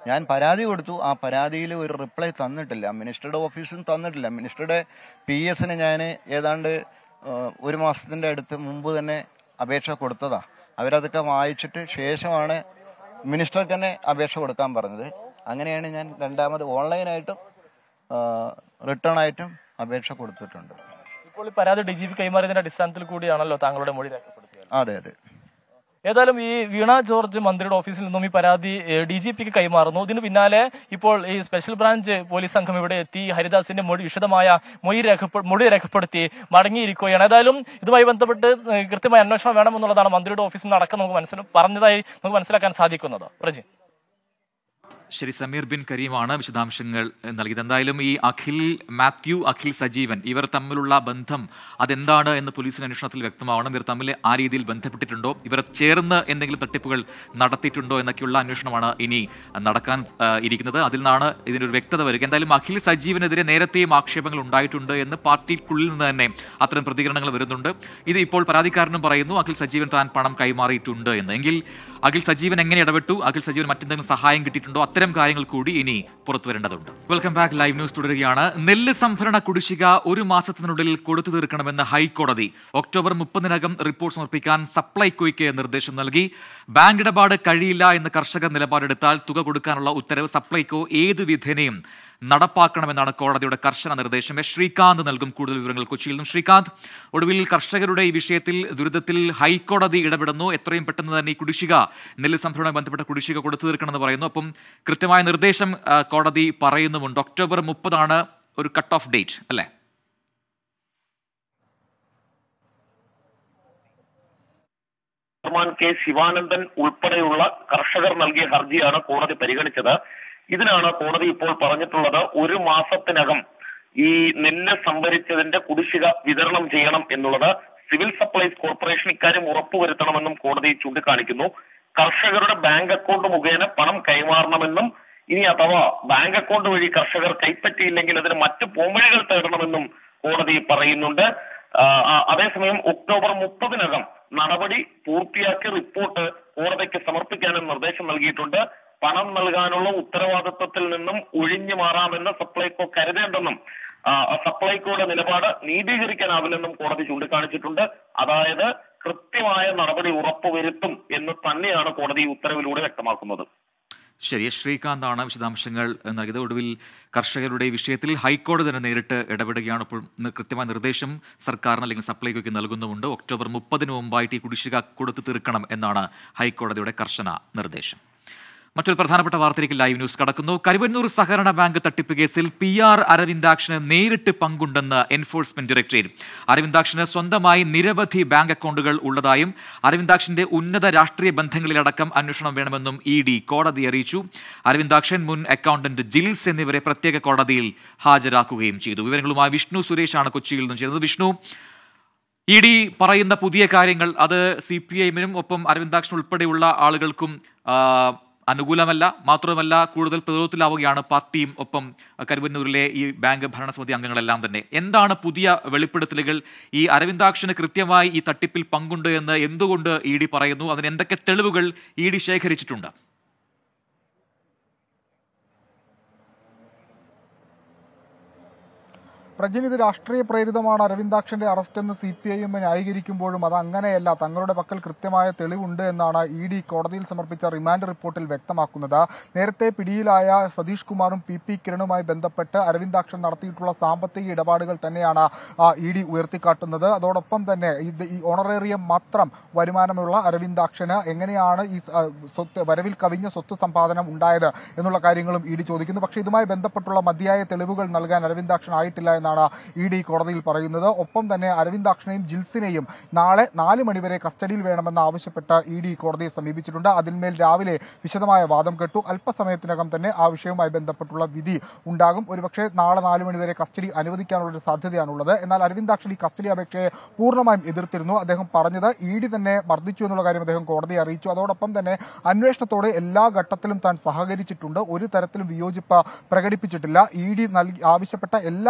ഞാൻ പരാതി കൊടുത്തു ആ പരാതിയിൽ ഒരു റിപ്ലൈ തന്നിട്ടില്ല മിനിസ്റ്ററുടെ ഓഫീസിൽ തന്നിട്ടില്ല മിനിസ്റ്ററുടെ പി എസിന് ഞാൻ ഏതാണ്ട് ആ, ഒരു മാസത്തിന്റെ അടുത്ത് മുമ്പ് തന്നെ അപേക്ഷ കൊടുത്തതാ അവരതൊക്കെ വായിച്ചിട്ട് ശേഷമാണ് മിനിസ്റ്റർക്ക് തന്നെ അപേക്ഷ കൊടുക്കാൻ പറഞ്ഞത് അങ്ങനെയാണ് ഞാൻ രണ്ടാമത് ഓൺലൈനായിട്ടും റിട്ടേൺ ആയിട്ടും അപേക്ഷ കൊടുത്തിട്ടുണ്ട് ഇപ്പോൾ ഈ പരാതി ഡി ജി പി കൈമാറിയതിന്റെ അടിസ്ഥാനത്തിൽ കൂടിയാണല്ലോ താങ്കളുടെ മൊഴി രേഖപ്പെടുത്തിയത് അതെ അതെ ഏതായാലും ഈ വീണ ജോർജ് മന്ത്രിയുടെ ഓഫീസിൽ നിന്നും ഈ പരാതി ഡി ജി പിക്ക് കൈമാറുന്നു ഇതിന് പിന്നാലെ ഇപ്പോൾ ഈ സ്പെഷ്യൽ ബ്രാഞ്ച് പോലീസ് സംഘം ഇവിടെ എത്തി ഹരിദാസിന്റെ മൊഴി വിശദമായ മൊഴി രേഖപ്പെ- മൊഴി രേഖപ്പെടുത്തി മടങ്ങിയിരിക്കുകയാണ് ഏതായാലും ഇതുമായി ബന്ധപ്പെട്ട് ഏഹ്, കൃത്യമായ അന്വേഷണം വേണമെന്നുള്ളതാണ് മന്ത്രിയുടെ ഓഫീസിൽ നിന്ന് അടക്കം നമുക്ക് മനസ്സിൽ പറഞ്ഞതായി നമുക്ക് മനസ്സിലാക്കാൻ സാധിക്കുന്നത് പ്രജി ശരി സമീർ ബിൻ കരീമാണ് വിശദാംശങ്ങൾ നൽകിയത് എന്തായാലും ഈ അഖിൽ മാത്യു അഖിൽ സജീവൻ ഇവർ തമ്മിലുള്ള ബന്ധം അതെന്താണ് എന്ന് പോലീസിന് അന്വേഷണത്തിൽ വ്യക്തമാവണം ഇവർ തമ്മിൽ ആ രീതിയിൽ ബന്ധപ്പെട്ടിട്ടുണ്ടോ ഇവർ ചേർന്ന് എന്തെങ്കിലും തട്ടിപ്പുകൾ നടത്തിയിട്ടുണ്ടോ എന്നൊക്കെയുള്ള അന്വേഷണമാണ് ഇനി നടക്കാൻ ആ, ഇരിക്കുന്നത് അതിൽ നിന്നാണ് ഇതിനൊരു വ്യക്തത വരിക എന്തായാലും അഖിൽ സജീവനെതിരെ നേരത്തെയും ആക്ഷേപങ്ങൾ ഉണ്ടായിട്ടുണ്ട് എന്ന് പാർട്ടിക്കുള്ളിൽ നിന്ന് തന്നെ അത്തരം പ്രതികരണങ്ങൾ വരുന്നുണ്ട് ഇത് ഇപ്പോൾ പരാതിക്കാരനും പറയുന്നു അഖിൽ സജീവൻ താൻ പണം കൈമാറിയിട്ടുണ്ട് എന്ന് എങ്കിൽ അഖിൽ സജീവൻ എങ്ങനെ ഇടപെട്ടു അഖിൽ സജീവൻ മറ്റെന്തെങ്കിലും സഹായം കിട്ടിയിട്ടുണ്ടോ അത്തരം കാര്യങ്ങൾ കൂടി ഇനി പുറത്തു വരേണ്ടതുണ്ട് വെൽക്കം ബാക്ക് ലൈവ് ന്യൂസ് തുടരുകയാണ് നെല്ല് സംഭരണ കുടിശ്ശിക ഒരു മാസത്തിനുള്ളിൽ കൊടുത്തു തീർക്കണമെന്ന് ഹൈക്കോടതി ഒക്ടോബർ മുപ്പതിനകം റിപ്പോർട്ട് സമർപ്പിക്കാൻ സപ്ലൈകോയ്ക്ക് നിർദ്ദേശം നൽകി ബാങ്ക് ഇടപാട് കഴിയില്ല എന്ന് കർഷകർ നിലപാടെടുത്താൽ തുക കൊടുക്കാനുള്ള ഉത്തരവ് സപ്ലൈകോ ഏതു വിധേനയും നടപ്പാക്കണമെന്നാണ് കോടതിയുടെ കർശന നിർദ്ദേശം എസ് ശ്രീകാന്ത് നൽകും കൂടുതൽ വിവരങ്ങൾ കൊച്ചിയിൽ നിന്നും ശ്രീകാന്ത് ഒടുവിൽ കർഷകരുടെ ഈ വിഷയത്തിൽ ദുരിതത്തിൽ ഹൈക്കോടതി ഇടപെടുന്നു എത്രയും പെട്ടെന്ന് തന്നെ ഈ കുടിശ്ശിക നെല്ല് സംഭരണവുമായി ബന്ധപ്പെട്ട കുടിശ്ശിക കൊടുത്തു തീർക്കണമെന്ന് പറയുന്നു അപ്പം കൃത്യമായ നിർദ്ദേശം ആ, കോടതി പറയുന്നുമുണ്ട് ഒക്ടോബർ മുപ്പതാണ് ഒരു കട്ട് ഓഫ് ഡേറ്റ് അല്ലേ ചെയർമാൻ കെ ശിവാനന്ദൻ ഉൾപ്പെടെയുള്ള കർഷകർ നൽകിയ ഹർജിയാണ് കോടതി പരിഗണിച്ചത് ഇതിനാണ് കോടതി ഇപ്പോൾ പറഞ്ഞിട്ടുള്ളത് ഒരു മാസത്തിനകം ഈ നെല്ല് സംഭരിച്ചതിന്റെ കുടിശ്ശിക വിതരണം ചെയ്യണം എന്നുള്ളത് സിവിൽ സപ്ലൈസ് കോർപ്പറേഷൻ ഇക്കാര്യം ഉറപ്പുവരുത്തണമെന്നും കോടതി ചൂണ്ടിക്കാണിക്കുന്നു കർഷകരുടെ ബാങ്ക് അക്കൗണ്ട് മുഖേന പണം കൈമാറണമെന്നും ഇനി അഥവാ ബാങ്ക് അക്കൗണ്ട് വഴി കർഷകർ കൈപ്പറ്റിയില്ലെങ്കിൽ അതിന് മറ്റ് പോംവഴികൾ തേടണമെന്നും കോടതി പറയുന്നുണ്ട് ആ, ആ, അതേസമയം ഒക്ടോബർ മുപ്പതിനകം നടപടി പൂർത്തിയാക്കി റിപ്പോർട്ട് കോടതിക്ക് സമർപ്പിക്കാനും നിർദ്ദേശം നൽകിയിട്ടുണ്ട് പണം നൽകാനുള്ള ഉത്തരവാദിത്വത്തിൽ നിന്നും ഒഴിഞ്ഞു മാറാമെന്ന് സപ്ലൈകോ കരുതേണ്ടെന്നും ആ, സപ്ലൈകോയുടെ നിലപാട് നീതീകരിക്കാനാവില്ലെന്നും കോടതി ചൂണ്ടിക്കാണിച്ചിട്ടുണ്ട് അതായത് കൃത്യമായ നടപടി ഉറപ്പുവരുത്തും എന്ന് തന്നെയാണ് കോടതി ഈ ഉത്തരവിലൂടെ വ്യക്തമാക്കുന്നത് ശരി എസ് ശ്രീകാന്താണ് വിശദാംശങ്ങൾ നൽകിയത് ഒടുവിൽ കർഷകരുടെ ഈ വിഷയത്തിൽ ഹൈക്കോടതി തന്നെ നേരിട്ട് ഇടപെടുകയാണ് ഇപ്പോൾ നി- കൃത്യമായ നിർദ്ദേശം സർക്കാരിന് അല്ലെങ്കിൽ സപ്ലൈകോയ്ക്ക് നൽകുന്നുമുണ്ട് ഒക്ടോബർ മുപ്പതിന് മുമ്പായിട്ട് ഈ കുടിശ്ശിക കൊടുത്തു തീർക്കണം എന്നാണ് ഹൈക്കോടതിയുടെ കർശന നിർദ്ദേശം മറ്റൊരു പ്രധാനപ്പെട്ട വാർത്തയിലേക്ക് ലൈവ് ന്യൂസ് കടക്കുന്നു കരുവന്നൂർ സഹകരണ ബാങ്ക് തട്ടിപ്പ് കേസിൽ പി ആർ അരവിന്ദാക്ഷന് നേരിട്ട് പങ്കുണ്ടെന്ന് എൻഫോഴ്സ്മെന്റ് ഡയറക്ടറേറ്റ് അരവിന്ദാക്ഷന് സ്വന്തമായി നിരവധി ബാങ്ക് അക്കൗണ്ടുകൾ ഉള്ളതായും അരവിന്ദാക്ഷന്റെ ഉന്നത രാഷ്ട്രീയ ബന്ധങ്ങളിലടക്കം അന്വേഷണം വേണമെന്നും ഇ ഡി കോടതി അറിയിച്ചു അരവിന്ദാക്ഷൻ മുൻ അക്കൗണ്ടന്റ് ജിൽസ് എന്നിവരെ പ്രത്യേക കോടതിയിൽ ഹാജരാക്കുകയും ചെയ്തു വിവരങ്ങളുമായി വിഷ്ണു സുരേഷാണ് കൊച്ചിയിൽ നിന്നും ചേർന്നത് വിഷ്ണു ഇ ഡി പറയുന്ന പുതിയ കാര്യങ്ങൾ അത് സി പി ഐഎമ്മിനും ഒപ്പം അരവിന്ദാക്ഷൻ ഉൾപ്പെടെയുള്ള ആളുകൾക്കും ആ, അനുകൂലമല്ല മാത്രമല്ല കൂടുതൽ പ്രതിരോധത്തിലാവുകയാണ് പാർട്ടിയും ഒപ്പം കരുവന്നൂരിലെ ഈ ബാങ്ക് ഭരണസമിതി അംഗങ്ങളെല്ലാം തന്നെ എന്താണ് പുതിയ വെളിപ്പെടുത്തലുകൾ ഈ അരവിന്ദാക്ഷന് കൃത്യമായി ഈ തട്ടിപ്പിൽ പങ്കുണ്ട് എന്ന് എന്തുകൊണ്ട് ഇ ഡി പറയുന്നു അതിന് എന്തൊക്കെ തെളിവുകൾ ഇ ഡി ശേഖരിച്ചിട്ടുണ്ട് പ്രജിൻ ഇത് രാഷ്ട്രീയ പ്രേരിതമാണ് അരവിന്ദാക്ഷന്റെ അറസ്റ്റ് എന്ന് സി പി ഐ എം ന്യായീകരിക്കുമ്പോഴും അത് അങ്ങനെയല്ല തങ്ങളുടെ പക്കൽ കൃത്യമായ തെളിവുണ്ട് എന്നാണ് ഇ ഡി കോടതിയിൽ സമർപ്പിച്ച റിമാൻഡ് റിപ്പോർട്ടിൽ വ്യക്തമാക്കുന്നത് നേരത്തെ പിടിയിലായ സതീഷ് കുമാറും പി പി കിരണുമായി ബന്ധപ്പെട്ട് അരവിന്ദാക്ഷൻ നടത്തിയിട്ടുള്ള സാമ്പത്തിക ഇടപാടുകൾ തന്നെയാണ് ഇ ഡി ഉയർത്തിക്കാട്ടുന്നത് അതോടൊപ്പം തന്നെ ഇത് ഈ ഓണറേറിയം മാത്രം വരുമാനമുള്ള അരവിന്ദാക്ഷന് എങ്ങനെയാണ് ഈ ആ, സ്വത്ത് വരവിൽ കവിഞ്ഞ സ്വത്ത് സമ്പാദനം ഉണ്ടായത് എന്നുള്ള കാര്യങ്ങളും ഇ ഡി ചോദിക്കുന്നു പക്ഷേ ഇതുമായി ബന്ധപ്പെട്ടുള്ള മതിയായ തെളിവുകൾ നൽകാൻ അരവിന്ദാക്ഷൻ ആയിട്ടില്ല എന്നാണ് ഇ ഡി കോടതിയിൽ പറയുന്നത് ഒപ്പം തന്നെ അരവിന്ദാക്ഷനെയും ജിൽസിനെയും നാളെ നാല് മണിവരെ കസ്റ്റഡിയിൽ വേണമെന്ന് ആവശ്യപ്പെട്ട് ഇ ഡി കോടതിയെ സമീപിച്ചിട്ടുണ്ട് അതിന്മേൽ രാവിലെ വിശദമായ വാദം കേട്ടു അല്പസമയത്തിനകം തന്നെ ആ വിഷയവുമായി ബന്ധപ്പെട്ടുള്ള വിധി ഉണ്ടാകും ഒരുപക്ഷെ നാളെ നാല് മണിവരെ കസ്റ്റഡി അനുവദിക്കാനുള്ള ഒരു സാധ്യതയാണുള്ളത് എന്നാൽ അരവിന്ദാക്ഷൻ ഈ കസ്റ്റഡി അപേക്ഷയെ പൂർണ്ണമായും എതിർത്തിരുന്നു അദ്ദേഹം പറഞ്ഞത് ഇ ഡി തന്നെ മർദ്ദിച്ചു എന്നുള്ള കാര്യം അദ്ദേഹം കോടതിയെ അറിയിച്ചു അതോടൊപ്പം തന്നെ അന്വേഷണത്തോട് എല്ലാ ഘട്ടത്തിലും താൻ സഹകരിച്ചിട്ടുണ്ട് ഒരു തരത്തിലും വിയോജിപ്പ് പ്രകടിപ്പിച്ചിട്ടില്ല ഇ ഡി നൽകി ആവശ്യപ്പെട്ട എല്ലാ രേഖകളും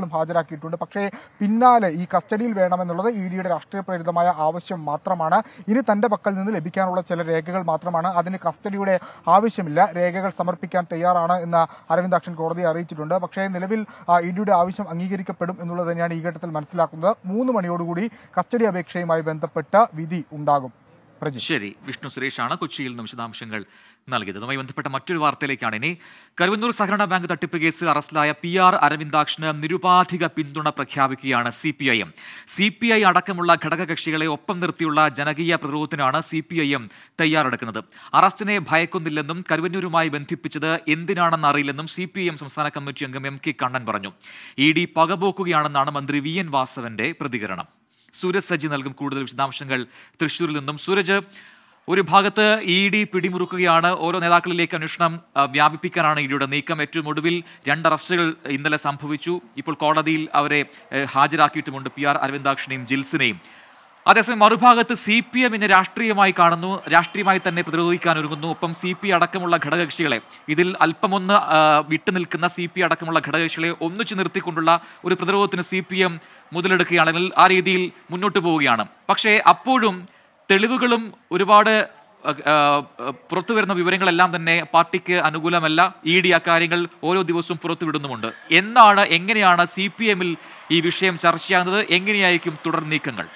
സ്റ്റേഷനിലും ഹാജരാക്കിയിട്ടുണ്ട് പക്ഷേ പിന്നാലെ ഈ കസ്റ്റഡിയിൽ വേണമെന്നുള്ളത് ഇ ഡിയുടെ രാഷ്ട്രീയ പ്രേരിതമായ ആവശ്യം മാത്രമാണ് ഇനി തന്റെ പക്കൽ നിന്ന് ലഭിക്കാനുള്ള ചില രേഖകൾ മാത്രമാണ് അതിന് കസ്റ്റഡിയുടെ ആവശ്യമില്ല രേഖകൾ സമർപ്പിക്കാൻ തയ്യാറാണ് എന്ന് അരവിന്ദാക്ഷൻ കോടതിയെ അറിയിച്ചിട്ടുണ്ട് പക്ഷേ നിലവിൽ ഇ ഡിയുടെ ആവശ്യം അംഗീകരിക്കപ്പെടും എന്നുള്ളത് തന്നെയാണ് ഈ ഘട്ടത്തിൽ മനസ്സിലാക്കുന്നത് മൂന്ന് മണിയോടുകൂടി കസ്റ്റഡി അപേക്ഷയുമായി ബന്ധപ്പെട്ട വിധി ഉണ്ടാകും ശരി വിഷ്ണു സുരേഷാണ് കൊച്ചിയിൽ നിന്ന് വിശദാംശങ്ങൾ നൽകിയത് അതുമായി ബന്ധപ്പെട്ട മറ്റൊരു വാർത്തയിലേക്കാണ് ഇനി കരുവന്നൂർ സഹകരണ ബാങ്ക് തട്ടിപ്പ് കേസിൽ അറസ്റ്റിലായ പി ആർ അരവിന്ദാക്ഷന് നിരുപാധിക പിന്തുണ പ്രഖ്യാപിക്കുകയാണ് C P I M C P I അടക്കമുള്ള ഘടകകക്ഷികളെ ഒപ്പം നിർത്തിയുള്ള ജനകീയ പ്രതിരോധത്തിനാണ് സി പി ഐ എം തയ്യാറെടുക്കുന്നത് അറസ്റ്റിനെ ഭയക്കുന്നില്ലെന്നും കരുവന്നൂരുമായി ബന്ധിപ്പിച്ചത് എന്തിനാണെന്ന് അറിയില്ലെന്നും സി പി ഐ എം സംസ്ഥാന കമ്മിറ്റി അംഗം എം കെ കണ്ണൻ പറഞ്ഞു ഇ ഡി പകപോക്കുകയാണെന്നാണ് മന്ത്രി വി എൻ വാസവന്റെ പ്രതികരണം സൂരജ് സജി നൽകും കൂടുതൽ വിശദാംശങ്ങൾ തൃശ്ശൂരിൽ നിന്നും സൂരജ് ഒരു ഭാഗത്ത് ഇ ഡി പിടിമുറുക്കുകയാണ് ഓരോ നേതാക്കളിലേക്ക് അന്വേഷണം ആ, വ്യാപിപ്പിക്കാനാണ് ഇഡിയുടെ നീക്കം ഏറ്റവും ഒടുവിൽ രണ്ട് അറസ്റ്റുകൾ ഇന്നലെ സംഭവിച്ചു ഇപ്പോൾ കോടതിയിൽ അവരെ ഏ, ഹാജരാക്കിയിട്ടുമുണ്ട് പി ആർ അരവിന്ദാക്ഷനെയും ജിൽസിനെയും അതേസമയം മറുഭാഗത്ത് സി പി എമ്മിനെ രാഷ്ട്രീയമായി കാണുന്നു രാഷ്ട്രീയമായി തന്നെ പ്രതിരോധിക്കാൻ ഒരുങ്ങുന്നു ഒപ്പം സി പി അടക്കമുള്ള ഘടകകക്ഷികളെ ഇതിൽ അല്പമൊന്ന് ആ, വിട്ടുനിൽക്കുന്ന സി പി അടക്കമുള്ള ഘടകകക്ഷികളെ ഒന്നിച്ചു നിർത്തിക്കൊണ്ടുള്ള ഒരു പ്രതിരോധത്തിന് സി പി എം മുതലെടുക്കുകയാണെങ്കിൽ ആ രീതിയിൽ മുന്നോട്ട് പോവുകയാണ് പക്ഷേ അപ്പോഴും തെളിവുകളും ഒരുപാട് അഹ്, ആഹ്, പുറത്തു വരുന്ന വിവരങ്ങളെല്ലാം തന്നെ പാർട്ടിക്ക് അനുകൂലമല്ല ഇ ഡി അക്കാര്യങ്ങൾ ഓരോ ദിവസവും പുറത്തുവിടുന്നുമുണ്ട് എന്നാണ് എങ്ങനെയാണ് സി പി എമ്മിൽ ഈ വിഷയം ചർച്ചയാകുന്നത് എങ്ങനെയായിരിക്കും തുടർ നീക്കങ്ങൾ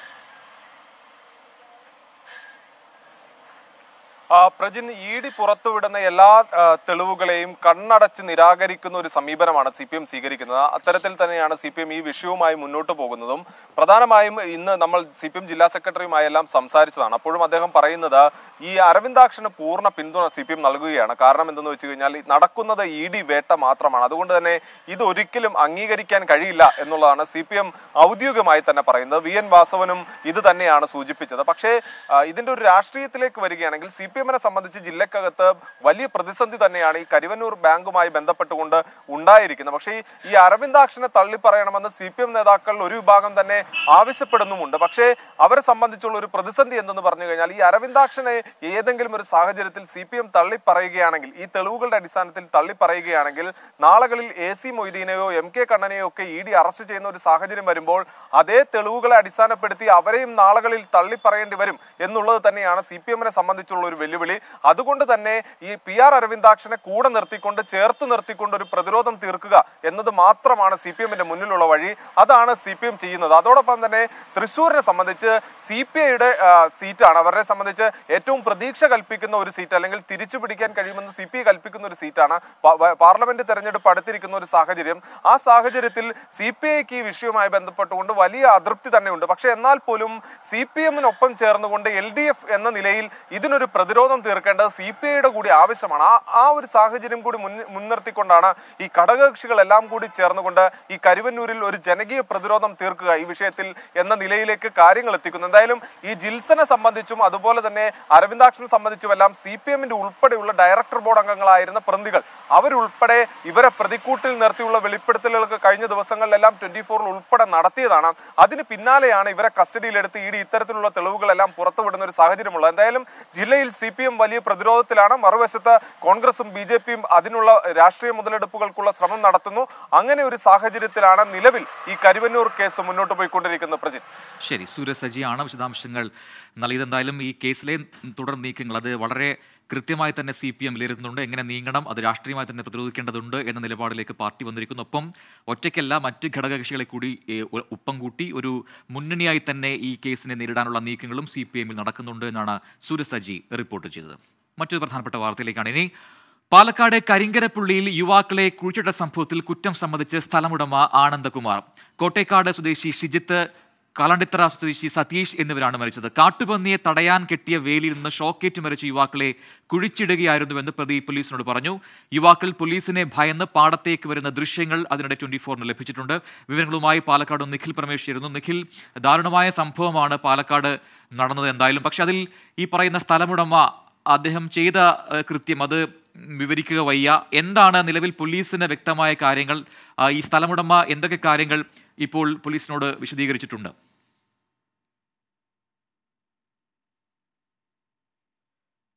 ആ, പ്രജിൻ ഇ ഡി പുറത്തുവിടുന്ന എല്ലാ ആ, തെളിവുകളെയും കണ്ണടച്ച് നിരാകരിക്കുന്ന ഒരു സമീപനമാണ് സി പി എം സ്വീകരിക്കുന്നത് അത്തരത്തിൽ തന്നെയാണ് സി പി എം ഈ വിഷയവുമായി മുന്നോട്ട് പോകുന്നതും പ്രധാനമായും ഇന്ന് നമ്മൾ സി പി എം ജില്ലാ സെക്രട്ടറിയുമായി എല്ലാം സംസാരിച്ചതാണ് അപ്പോഴും അദ്ദേഹം പറയുന്നത് ഈ അരവിന്ദാക്ഷന് പൂർണ്ണ പിന്തുണ സി പി എം നൽകുകയാണ് കാരണം എന്തെന്ന് വെച്ച് കഴിഞ്ഞാൽ ഈ നടക്കുന്നത് ഇ ഡി വേട്ട മാത്രമാണ് അതുകൊണ്ട് തന്നെ ഇത് ഒരിക്കലും അംഗീകരിക്കാൻ കഴിയില്ല എന്നുള്ളതാണ് സി പി എം ഔദ്യോഗികമായി തന്നെ പറയുന്നത് വി എൻ വാസവനും ഇത് തന്നെയാണ് സൂചിപ്പിച്ചത് പക്ഷേ ആ, ഇതിന്റെ ഒരു രാഷ്ട്രീയത്തിലേക്ക് വരികയാണെങ്കിൽ സി പി എമ്മിനെ സംബന്ധിച്ച് ജില്ലക്കകത്ത് വലിയ പ്രതിസന്ധി തന്നെയാണ് ഈ കരുവന്നൂർ ബാങ്കുമായി ബന്ധപ്പെട്ടുകൊണ്ട് ഉണ്ടായിരിക്കുന്നത് പക്ഷേ ഈ- ഈ അരവിന്ദാക്ഷനെ തള്ളിപ്പറയണമെന്ന് സി പി എം നേതാക്കൾ ഒരു വിഭാഗം തന്നെ ആവശ്യപ്പെടുന്നുമുണ്ട് പക്ഷേ അവരെ സംബന്ധിച്ചുള്ള ഒരു പ്രതിസന്ധി എന്തെന്ന് പറഞ്ഞു കഴിഞ്ഞാൽ ഈ അരവിന്ദാക്ഷനെ ഏതെങ്കിലും ഒരു സാഹചര്യത്തിൽ സി പി എം തള്ളിപ്പറയുകയാണെങ്കിൽ ഈ തെളിവുകളുടെ അടിസ്ഥാനത്തിൽ തള്ളിപ്പറയുകയാണെങ്കിൽ നാളുകളിൽ എ സി മൊയ്തീനെയോ എം കെ കണ്ണനെയോ ഒക്കെ ഇ ഡി അറസ്റ്റ് ചെയ്യുന്ന ഒരു സാഹചര്യം വരുമ്പോൾ അതേ തെളിവുകളെ അടിസ്ഥാനപ്പെടുത്തി അവരെയും നാളുകളിൽ തള്ളിപ്പറയേണ്ടി വരും എന്നുള്ളത് തന്നെയാണ് സി പി എമ്മിനെ സംബന്ധിച്ചുള്ള ഒരു വെല്ലുവിളി അതുകൊണ്ട് തന്നെ ഈ പി ആർ അരവിന്ദാക്ഷനെ കൂടെ നിർത്തിക്കൊണ്ട് ചേർത്ത് നിർത്തിക്കൊണ്ട് ഒരു പ്രതിരോധം തീർക്കുക എന്നത് മാത്രമാണ് സി പി എമ്മിന്റെ മുന്നിലുള്ള വഴി അതാണ് സി പി എം ചെയ്യുന്നത് അതോടൊപ്പം തന്നെ തൃശ്ശൂരിനെ സംബന്ധിച്ച് സി പി ഐയുടെ സീറ്റാണ് അവരെ സംബന്ധിച്ച് ഏറ്റവും പ്രതീക്ഷ കൽപ്പിക്കുന്ന ഒരു സീറ്റ് അല്ലെങ്കിൽ തിരിച്ചു പിടിക്കാൻ കഴിയുമെന്ന് സി പി ഐ കൽപ്പിക്കുന്ന ഒരു സീറ്റാണ് പ- വ- പാർലമെന്റ് തെരഞ്ഞെടുപ്പ് അടുത്തിരിക്കുന്ന ഒരു സാഹചര്യം ആ സാഹചര്യത്തിൽ സി പി ഐക്ക് ഈ വിഷയവുമായി ബന്ധപ്പെട്ടുകൊണ്ട് വലിയ അതൃപ്തി തന്നെയുണ്ട് പക്ഷെ എന്നാൽ പോലും സി പി എമ്മിനൊപ്പം ചേർന്നുകൊണ്ട് എൽ ഡി എഫ് എന്ന നിലയിൽ ഇതിനൊരു പ്രതിരോധം തീർക്കേണ്ടത് സി പി ഐയുടെ കൂടി ആവശ്യമാണ് ആ ആ ഒരു സാഹചര്യം കൂടി മുൻ മുൻനിർത്തിക്കൊണ്ടാണ് ഈ ഘടകകക്ഷികളെല്ലാം കൂടി ചേർന്നുകൊണ്ട് ഈ കരുവന്നൂരിൽ ഒരു ജനകീയ പ്രതിരോധം തീർക്കുക ഈ വിഷയത്തിൽ എന്ന നിലയിലേക്ക് കാര്യങ്ങൾ എത്തിക്കുന്നു എന്തായാലും ഈ ജിൽസനെ സംബന്ധിച്ചും അതുപോലെ തന്നെ അരവിന്ദാക്ഷനെ സംബന്ധിച്ചുമെല്ലാം സി പി എമ്മിന്റെ ഉൾപ്പെടെയുള്ള ഡയറക്ടർ ബോർഡ് അംഗങ്ങളായിരുന്ന പ്രതികൾ അവരുൾപ്പെടെ ഇവരെ പ്രതിക്കൂട്ടിൽ നിർത്തിയുള്ള വെളിപ്പെടുത്തലുകൾക്ക് കഴിഞ്ഞ ദിവസങ്ങളിലെല്ലാം ട്വന്റി ഫോറിൽ ഉൾപ്പെടെ നടത്തിയതാണ് അതിന് പിന്നാലെയാണ് ഇവരെ കസ്റ്റഡിയിലെടുത്ത് ഇ ഡി ഇത്തരത്തിലുള്ള തെളിവുകളെല്ലാം പുറത്തുവിടുന്ന ഒരു സാഹചര്യമുള്ളത് എന്തായാലും ജില്ലയിൽ സി പി എം വലിയ പ്രതിരോധത്തിലാണ് മറുവശത്ത് കോൺഗ്രസും ബി ജെ പിയും അതിനുള്ള രാഷ്ട്രീയ മുതലെടുപ്പുകൾക്കുള്ള ശ്രമം നടത്തുന്നു അങ്ങനെ ഒരു സാഹചര്യത്തിലാണ് നിലവിൽ ഈ കരുവന്നൂർ കേസ് മുന്നോട്ട് പോയിക്കൊണ്ടിരിക്കുന്നത് പ്രജിത് ശരി സൂരജ് സജിയാണ് വിശദാംശങ്ങൾ നൽകിയത് എന്തായാലും ഈ കേസിലെ തുടർ നീക്കങ്ങൾ അത് വളരെ കൃത്യമായി തന്നെ സി പി എം വിലയിരുത്തുന്നുണ്ട് എങ്ങനെ നീങ്ങണം അത് രാഷ്ട്രീയമായി തന്നെ പ്രതിരോധിക്കേണ്ടതുണ്ട് എന്ന നിലപാടിലേക്ക് പാർട്ടി വന്നിരിക്കുന്നു ഒപ്പം ഒറ്റയ്ക്കല്ല മറ്റ് ഘടകകക്ഷികളെ കൂടി ഏ, ഒ- ഒപ്പം കൂട്ടി ഒരു മുന്നണിയായി തന്നെ ഈ കേസിനെ നേരിടാനുള്ള നീക്കങ്ങളും സി പി എമ്മിൽ നടക്കുന്നുണ്ട് എന്നാണ് സൂരജ് സജി റിപ്പോർട്ട് ചെയ്തത് മറ്റൊരു പ്രധാനപ്പെട്ട വാർത്തയിലേക്കാണ് ഇനി പാലക്കാട് കരിങ്കരപ്പുള്ളിയിൽ യുവാക്കളെ കുഴിച്ചിട്ട സംഭവത്തിൽ കുറ്റം സമ്മതിച്ച് സ്ഥലമുടമ ആനന്ദകുമാർ കോട്ടേക്കാട് സ്വദേശി ഷിജിത്ത് കാലണ്ടിത്തറ സ്വദേശി സതീഷ് എന്നിവരാണ് മരിച്ചത് കാട്ടുപന്നിയെ തടയാൻ കെട്ടിയ വേലിയിൽ നിന്ന് ഷോക്കേറ്റ് മരിച്ച യുവാക്കളെ കുഴിച്ചിടുകയായിരുന്നുവെന്ന് പ്രതി പോലീസിനോട് പറഞ്ഞു യുവാക്കൾ പോലീസിനെ ഭയന്ന് പാടത്തേക്ക് വരുന്ന ദൃശ്യങ്ങൾ അതിനിടെ ട്വന്റി ഫോറിന് ലഭിച്ചിട്ടുണ്ട് വിവരങ്ങളുമായി പാലക്കാട് നിഖിൽ പരമേശ്വർ ആയിരുന്നു നിഖിൽ ദാരുണമായ സംഭവമാണ് പാലക്കാട് നടന്നത് എന്തായാലും പക്ഷെ അതിൽ ഈ പറയുന്ന സ്ഥലമുടമ അദ്ദേഹം ചെയ്ത ഏഹ്, കൃത്യം അത് വിവരിക്കുക വയ്യ എന്താണ് നിലവിൽ പോലീസിന് വ്യക്തമായ കാര്യങ്ങൾ ആ, ഈ സ്ഥലമുടമ എന്തൊക്കെ കാര്യങ്ങൾ ഇപ്പോൾ പോലീസിനോട് വിശദീകരിച്ചിട്ടുണ്ട്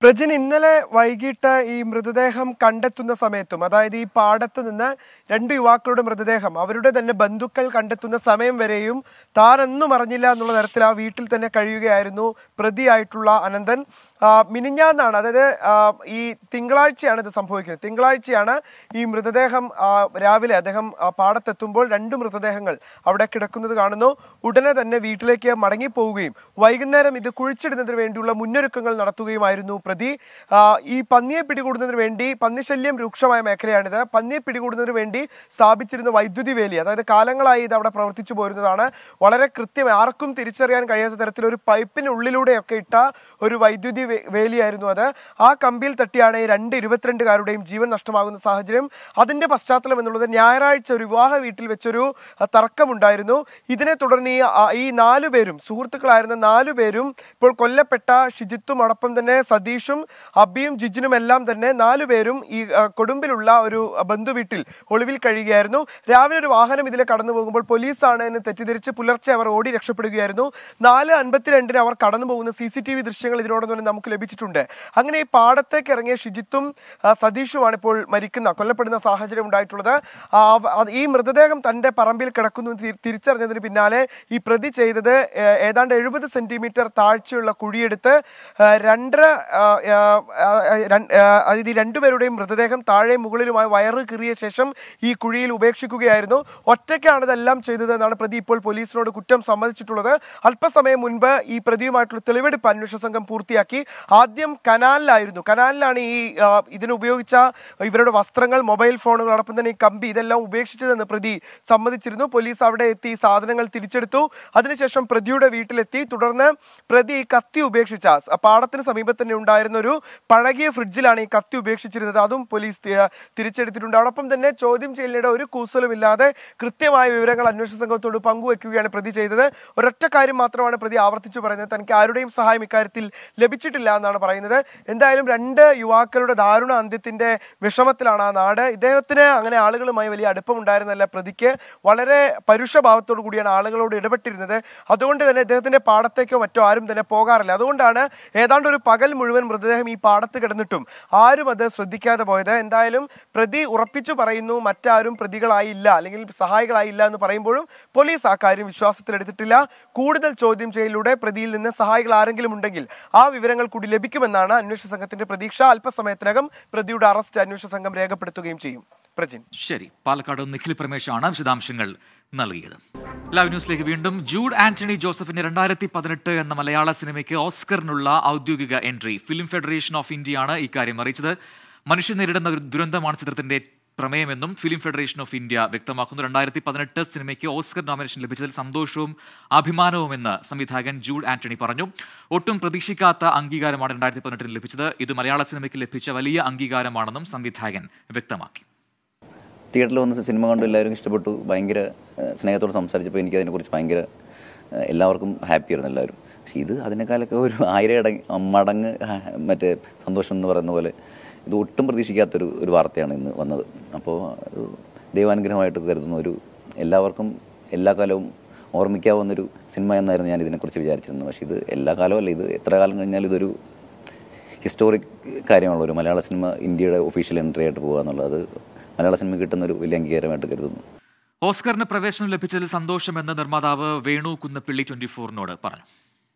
പ്രജിൻ ഇന്നലെ വൈകിട്ട് ഈ മൃതദേഹം കണ്ടെത്തുന്ന സമയത്തും അതായത് ഈ പാടത്ത് നിന്ന് രണ്ട് യുവാക്കളുടെ മൃതദേഹം അവരുടെ തന്നെ ബന്ധുക്കൾ കണ്ടെത്തുന്ന സമയം വരെയും താനൊന്നും അറിഞ്ഞില്ല എന്നുള്ള തരത്തിൽ ആ വീട്ടിൽ തന്നെ കഴിയുകയായിരുന്നു പ്രതിയായിട്ടുള്ള അനന്തൻ ആ, മിനിഞ്ഞാന്നാണ് അതായത് ആ, ഈ തിങ്കളാഴ്ചയാണ് ഇത് സംഭവിക്കുന്നത് തിങ്കളാഴ്ചയാണ് ഈ മൃതദേഹം ആ, രാവിലെ അദ്ദേഹം ആ, പാടത്തെത്തുമ്പോൾ രണ്ട് മൃതദേഹങ്ങൾ അവിടെ കിടക്കുന്നത് കാണുന്നു ഉടനെ തന്നെ വീട്ടിലേക്ക് മടങ്ങിപ്പോവുകയും വൈകുന്നേരം ഇത് കുഴിച്ചിടുന്നതിന് വേണ്ടിയുള്ള മുന്നൊരുക്കങ്ങൾ നടത്തുകയുമായിരുന്നു പ്രതി ആ, ഈ പന്നിയെ പിടികൂടുന്നതിന് വേണ്ടി പന്നിശല്യം രൂക്ഷമായ മേഖലയാണിത് പന്നിയെ പിടികൂടുന്നതിന് വേണ്ടി സ്ഥാപിച്ചിരുന്ന വൈദ്യുതി വേലി അതായത് കാലങ്ങളായി ഇത് അവിടെ പ്രവർത്തിച്ചു പോരുന്നതാണ് വളരെ കൃത്യമായി ആർക്കും തിരിച്ചറിയാൻ കഴിയാത്ത തരത്തിൽ ഒരു പൈപ്പിനുള്ളിലൂടെയൊക്കെ ഇട്ട ഒരു വൈദ്യുതി വേ- വേലിയായിരുന്നു അത് ആ കമ്പിയിൽ തട്ടിയാണ് ഈ രണ്ട് ഇരുപത്തിരണ്ടുകാരുടെയും ജീവൻ നഷ്ടമാകുന്ന സാഹചര്യം അതിന്റെ പശ്ചാത്തലം എന്നുള്ളത് ഞായറാഴ്ച ഒരു വിവാഹ വീട്ടിൽ വെച്ചൊരു അഹ്, തർക്കമുണ്ടായിരുന്നു ഇതിനെ തുടർന്ന് ഈ ആ, ഈ നാലു പേരും സുഹൃത്തുക്കളായിരുന്ന നാലു പേരും ഇപ്പോൾ കൊല്ലപ്പെട്ട ഷിജിത്തും അതോടൊപ്പം തന്നെ സതീഷും അബിയും ജിജിനും എല്ലാം തന്നെ നാലു പേരും ഈ ആ, കൊടുമ്പിലുള്ള ഒരു ബന്ധു വീട്ടിൽ ഒളിവിൽ കഴിയുകയായിരുന്നു രാവിലെ ഒരു വാഹനം ഇതിലെ കടന്നു പോകുമ്പോൾ പോലീസാണ് എന്ന് തെറ്റിദ്ധരിച്ച് പുലർച്ചെ അവർ ഓടി രക്ഷപ്പെടുകയായിരുന്നു നാല് അൻപത്തിരണ്ടിന് അവർ കടന്നു പോകുന്ന സി സി ടി വി ദൃശ്യങ്ങൾ ഇതിനോടൊപ്പം തന്നെ നമുക്ക് ലഭിച്ചിട്ടുണ്ട് അങ്ങനെ ഈ പാടത്തേക്ക് ഇറങ്ങിയ ഷിജിത്തും ആ, സതീഷുമാണ് ഇപ്പോൾ മരിക്കുന്ന കൊല്ലപ്പെടുന്ന സാഹചര്യം ഉണ്ടായിട്ടുള്ളത് ആ, അവ- അത് ഈ മൃതദേഹം തന്റെ പറമ്പിൽ കിടക്കുന്നു എന്ന് തി- തിരിച്ചറിഞ്ഞതിന് പിന്നാലെ ഈ പ്രതി ചെയ്തത് ഏ, ഏതാണ്ട് എഴുപത് സെന്റിമീറ്റർ താഴ്ചയുള്ള കുഴിയെടുത്ത് ആ, രണ്ടര ആ, ആ, ആ, രൺ- ആ, അതായത് ഈ രണ്ടുപേരുടെയും മൃതദേഹം താഴെ മുകളിലുമായി വയറ് കീറിയ ശേഷം ഈ കുഴിയിൽ ഉപേക്ഷിക്കുകയായിരുന്നു ഒറ്റയ്ക്കാണ് ഇതെല്ലാം ചെയ്തത് എന്നാണ് പ്രതി ഇപ്പോൾ പോലീസിനോട് കുറ്റം സമ്മതിച്ചിട്ടുള്ളത് അല്പസമയം മുൻപ് ഈ പ്രതിയുമായിട്ടുള്ള തെളിവെടുപ്പ് അന്വേഷണ സംഘം പൂർത്തിയാക്കി ആദ്യം കനാലിലായിരുന്നു കനാലിലാണ് ഈ ആ, ഇതിന് ഉപയോഗിച്ച ഇവരുടെ വസ്ത്രങ്ങൾ മൊബൈൽ ഫോണുകൾ അതോടൊപ്പം തന്നെ ഈ കമ്പി ഇതെല്ലാം ഉപേക്ഷിച്ചതെന്ന് പ്രതി സമ്മതിച്ചിരുന്നു പോലീസ് അവിടെ എത്തി ഈ സാധനങ്ങൾ തിരിച്ചെടുത്തു അതിനുശേഷം പ്രതിയുടെ വീട്ടിലെത്തി തുടർന്ന് പ്രതി ഈ കത്തി ഉപേക്ഷിച്ച സ- പാടത്തിന് സമീപത്ത് തന്നെ ഉണ്ടായിരുന്ന ഒരു പഴകിയ ഫ്രിഡ്ജിലാണ് ഈ കത്തി ഉപേക്ഷിച്ചിരുന്നത് അതും പോലീസ് തി- തിരിച്ചെടുത്തിട്ടുണ്ട് അതോടൊപ്പം തന്നെ ചോദ്യം ചെയ്യലിനിടെ ഒരു കൂസലുമില്ലാതെ കൃത്യമായ വിവരങ്ങൾ അന്വേഷണ സംഘത്തോട് പങ്കുവെക്കുകയാണ് പ്രതി ചെയ്തത് ഒരൊറ്റ കാര്യം മാത്രമാണ് പ്രതി ആവർത്തിച്ചു പറയുന്നത് തനിക്ക് ആരുടെയും സഹായം ഇക്കാര്യത്തിൽ ലഭിച്ചിട്ടില്ല എന്നാണ് പറയുന്നത് എന്തായാലും രണ്ട് യുവാക്കളുടെ ദാരുണ അന്ത്യത്തിന്റെ വിഷമത്തിലാണ് ആ നാട് ഇദ്ദേഹത്തിന് അങ്ങനെ ആളുകളുമായി വലിയ അടുപ്പമുണ്ടായിരുന്നല്ല പ്രതിക്ക് വളരെ പരുഷഭാവത്തോടു കൂടിയാണ് ആളുകളോട് ഇടപെട്ടിരുന്നത് അതുകൊണ്ട് തന്നെ ഇദ്ദേഹത്തിന്റെ പാടത്തേക്കോ മറ്റോ ആരും തന്നെ പോകാറില്ല അതുകൊണ്ടാണ് ഏതാണ്ട് ഒരു പകൽ മുഴുവൻ മൃതദേഹം ഈ പാടത്ത് കിടന്നിട്ടും ആരും അത് ശ്രദ്ധിക്കാതെ പോയത് എന്തായാലും പ്രതി ഉറപ്പിച്ചു പറയുന്നു മറ്റാരും പ്രതികളായില്ല അല്ലെങ്കിൽ സഹായികളായില്ല എന്ന് പറയുമ്പോഴും പോലീസ് ആ കാര്യം വിശ്വാസത്തിലെടുത്തിട്ടില്ല കൂടുതൽ ചോദ്യം ചെയ്യലിലൂടെ പ്രതിയിൽ നിന്ന് സഹായികൾ ആരെങ്കിലും ഉണ്ടെങ്കിൽ ആ വിവരങ്ങൾ കൂടി ലഭിക്കുമെന്നാണ് അന്വേഷണ സംഘത്തിന്റെ പ്രതീക്ഷ അല്പസമയത്തിനകം പ്രതിയുടെ അറസ്റ്റ് അന്വേഷണ സംഘം രേഖപ്പെടുത്തുകയും ചെയ്യും പ്രജിൻ ശരി പാലക്കാട് നിഖിൽ പ്രമേശാണ് വിശദാംശങ്ങൾ നൽകിയത് ലൈവ് ന്യൂസിലേക്ക് വീണ്ടും ജൂഡ് ആന്റണി ജോസഫിന്റെ രണ്ടായിരത്തി പതിനെട്ട് എന്ന മലയാള സിനിമയ്ക്ക് ഓസ്കറിനുള്ള ഔദ്യോഗിക എൻട്രി ഫിലിം ഫെഡറേഷൻ ഓഫ് ഇന്ത്യയാണ് ഇക്കാര്യം അറിയിച്ചത് മനുഷ്യൻ നേരിടുന്ന ഒരു ദുരന്തമാണ് ചിത്രത്തിന്റെ പ്രമേയമെന്നും ഫിലിം ഫെഡറേഷൻ ഓഫ് ഇന്ത്യ വ്യക്തമാക്കുന്നു രണ്ടായിരത്തി പതിനെട്ട് സിനിമയ്ക്ക് ഓസ്കർ നോമിനേഷൻ ലഭിച്ചതിൽ സന്തോഷവും അഭിമാനവുമെന്ന് സംവിധായകൻ ജൂഡ് ആന്റണി പറഞ്ഞു ഒട്ടും പ്രതീക്ഷിക്കാത്ത അംഗീകാരമാണ് രണ്ടായിരത്തി പതിനെട്ടിന് ലഭിച്ചത് ഇത് മലയാള സിനിമയ്ക്ക് ലഭിച്ച വലിയ അംഗീകാരമാണെന്നും സംവിധായകൻ വ്യക്തമാക്കി തിയേറ്ററിൽ വന്ന് സിനിമ കണ്ട് എല്ലാവരും ഇഷ്ടപ്പെട്ടു ഭയങ്കര ഏഹ്, സ്നേഹത്തോടെ സംസാരിച്ചപ്പോൾ എനിക്ക് അതിനെക്കുറിച്ച് ഭയങ്കര ഏഹ്, എല്ലാവർക്കും ഹാപ്പിയായിരുന്നു എല്ലാവരും പക്ഷേ ഇത് അതിനേക്കാളൊക്കെ ഒരു ആയിരം ഇടങ്ങ് മടങ്ങ് ഹാ- മറ്റേ സന്തോഷം എന്ന് പറയുന്ന പോലെ ഇത് ഒട്ടും പ്രതീക്ഷിക്കാത്തൊരു ഒരു വാർത്തയാണ് ഇന്ന് വന്നത് അപ്പോൾ അത് ദൈവാനുഗ്രഹമായിട്ട് കരുതുന്ന ഒരു എല്ലാവർക്കും എല്ലാ കാലവും ഓർമ്മിക്കാവുന്നൊരു സിനിമ എന്നായിരുന്നു ഞാൻ ഇതിനെക്കുറിച്ച് വിചാരിച്ചിരുന്നത് പക്ഷേ ഇത് എല്ലാ കാലവും അല്ല ഇത് എത്ര കാലം കഴിഞ്ഞാൽ ഇതൊരു ഹിസ്റ്റോറിക് കാര്യമുള്ള ഒരു മലയാള സിനിമ ഇന്ത്യയുടെ ഒഫീഷ്യൽ എൻട്രി ആയിട്ട് പോകുക എന്നുള്ളത് മലയാള സിനിമ കിട്ടുന്ന ഒരു വലിയ അംഗീകാരമായിട്ട് കരുതുന്നു ഓസ്കറിന് പ്രവേശനം ലഭിച്ചതിൽ സന്തോഷമെന്ന് നിർമ്മാതാവ് വേണു കുന്നപ്പിള്ളി ട്വന്റി ഫോറിനോട് പറഞ്ഞു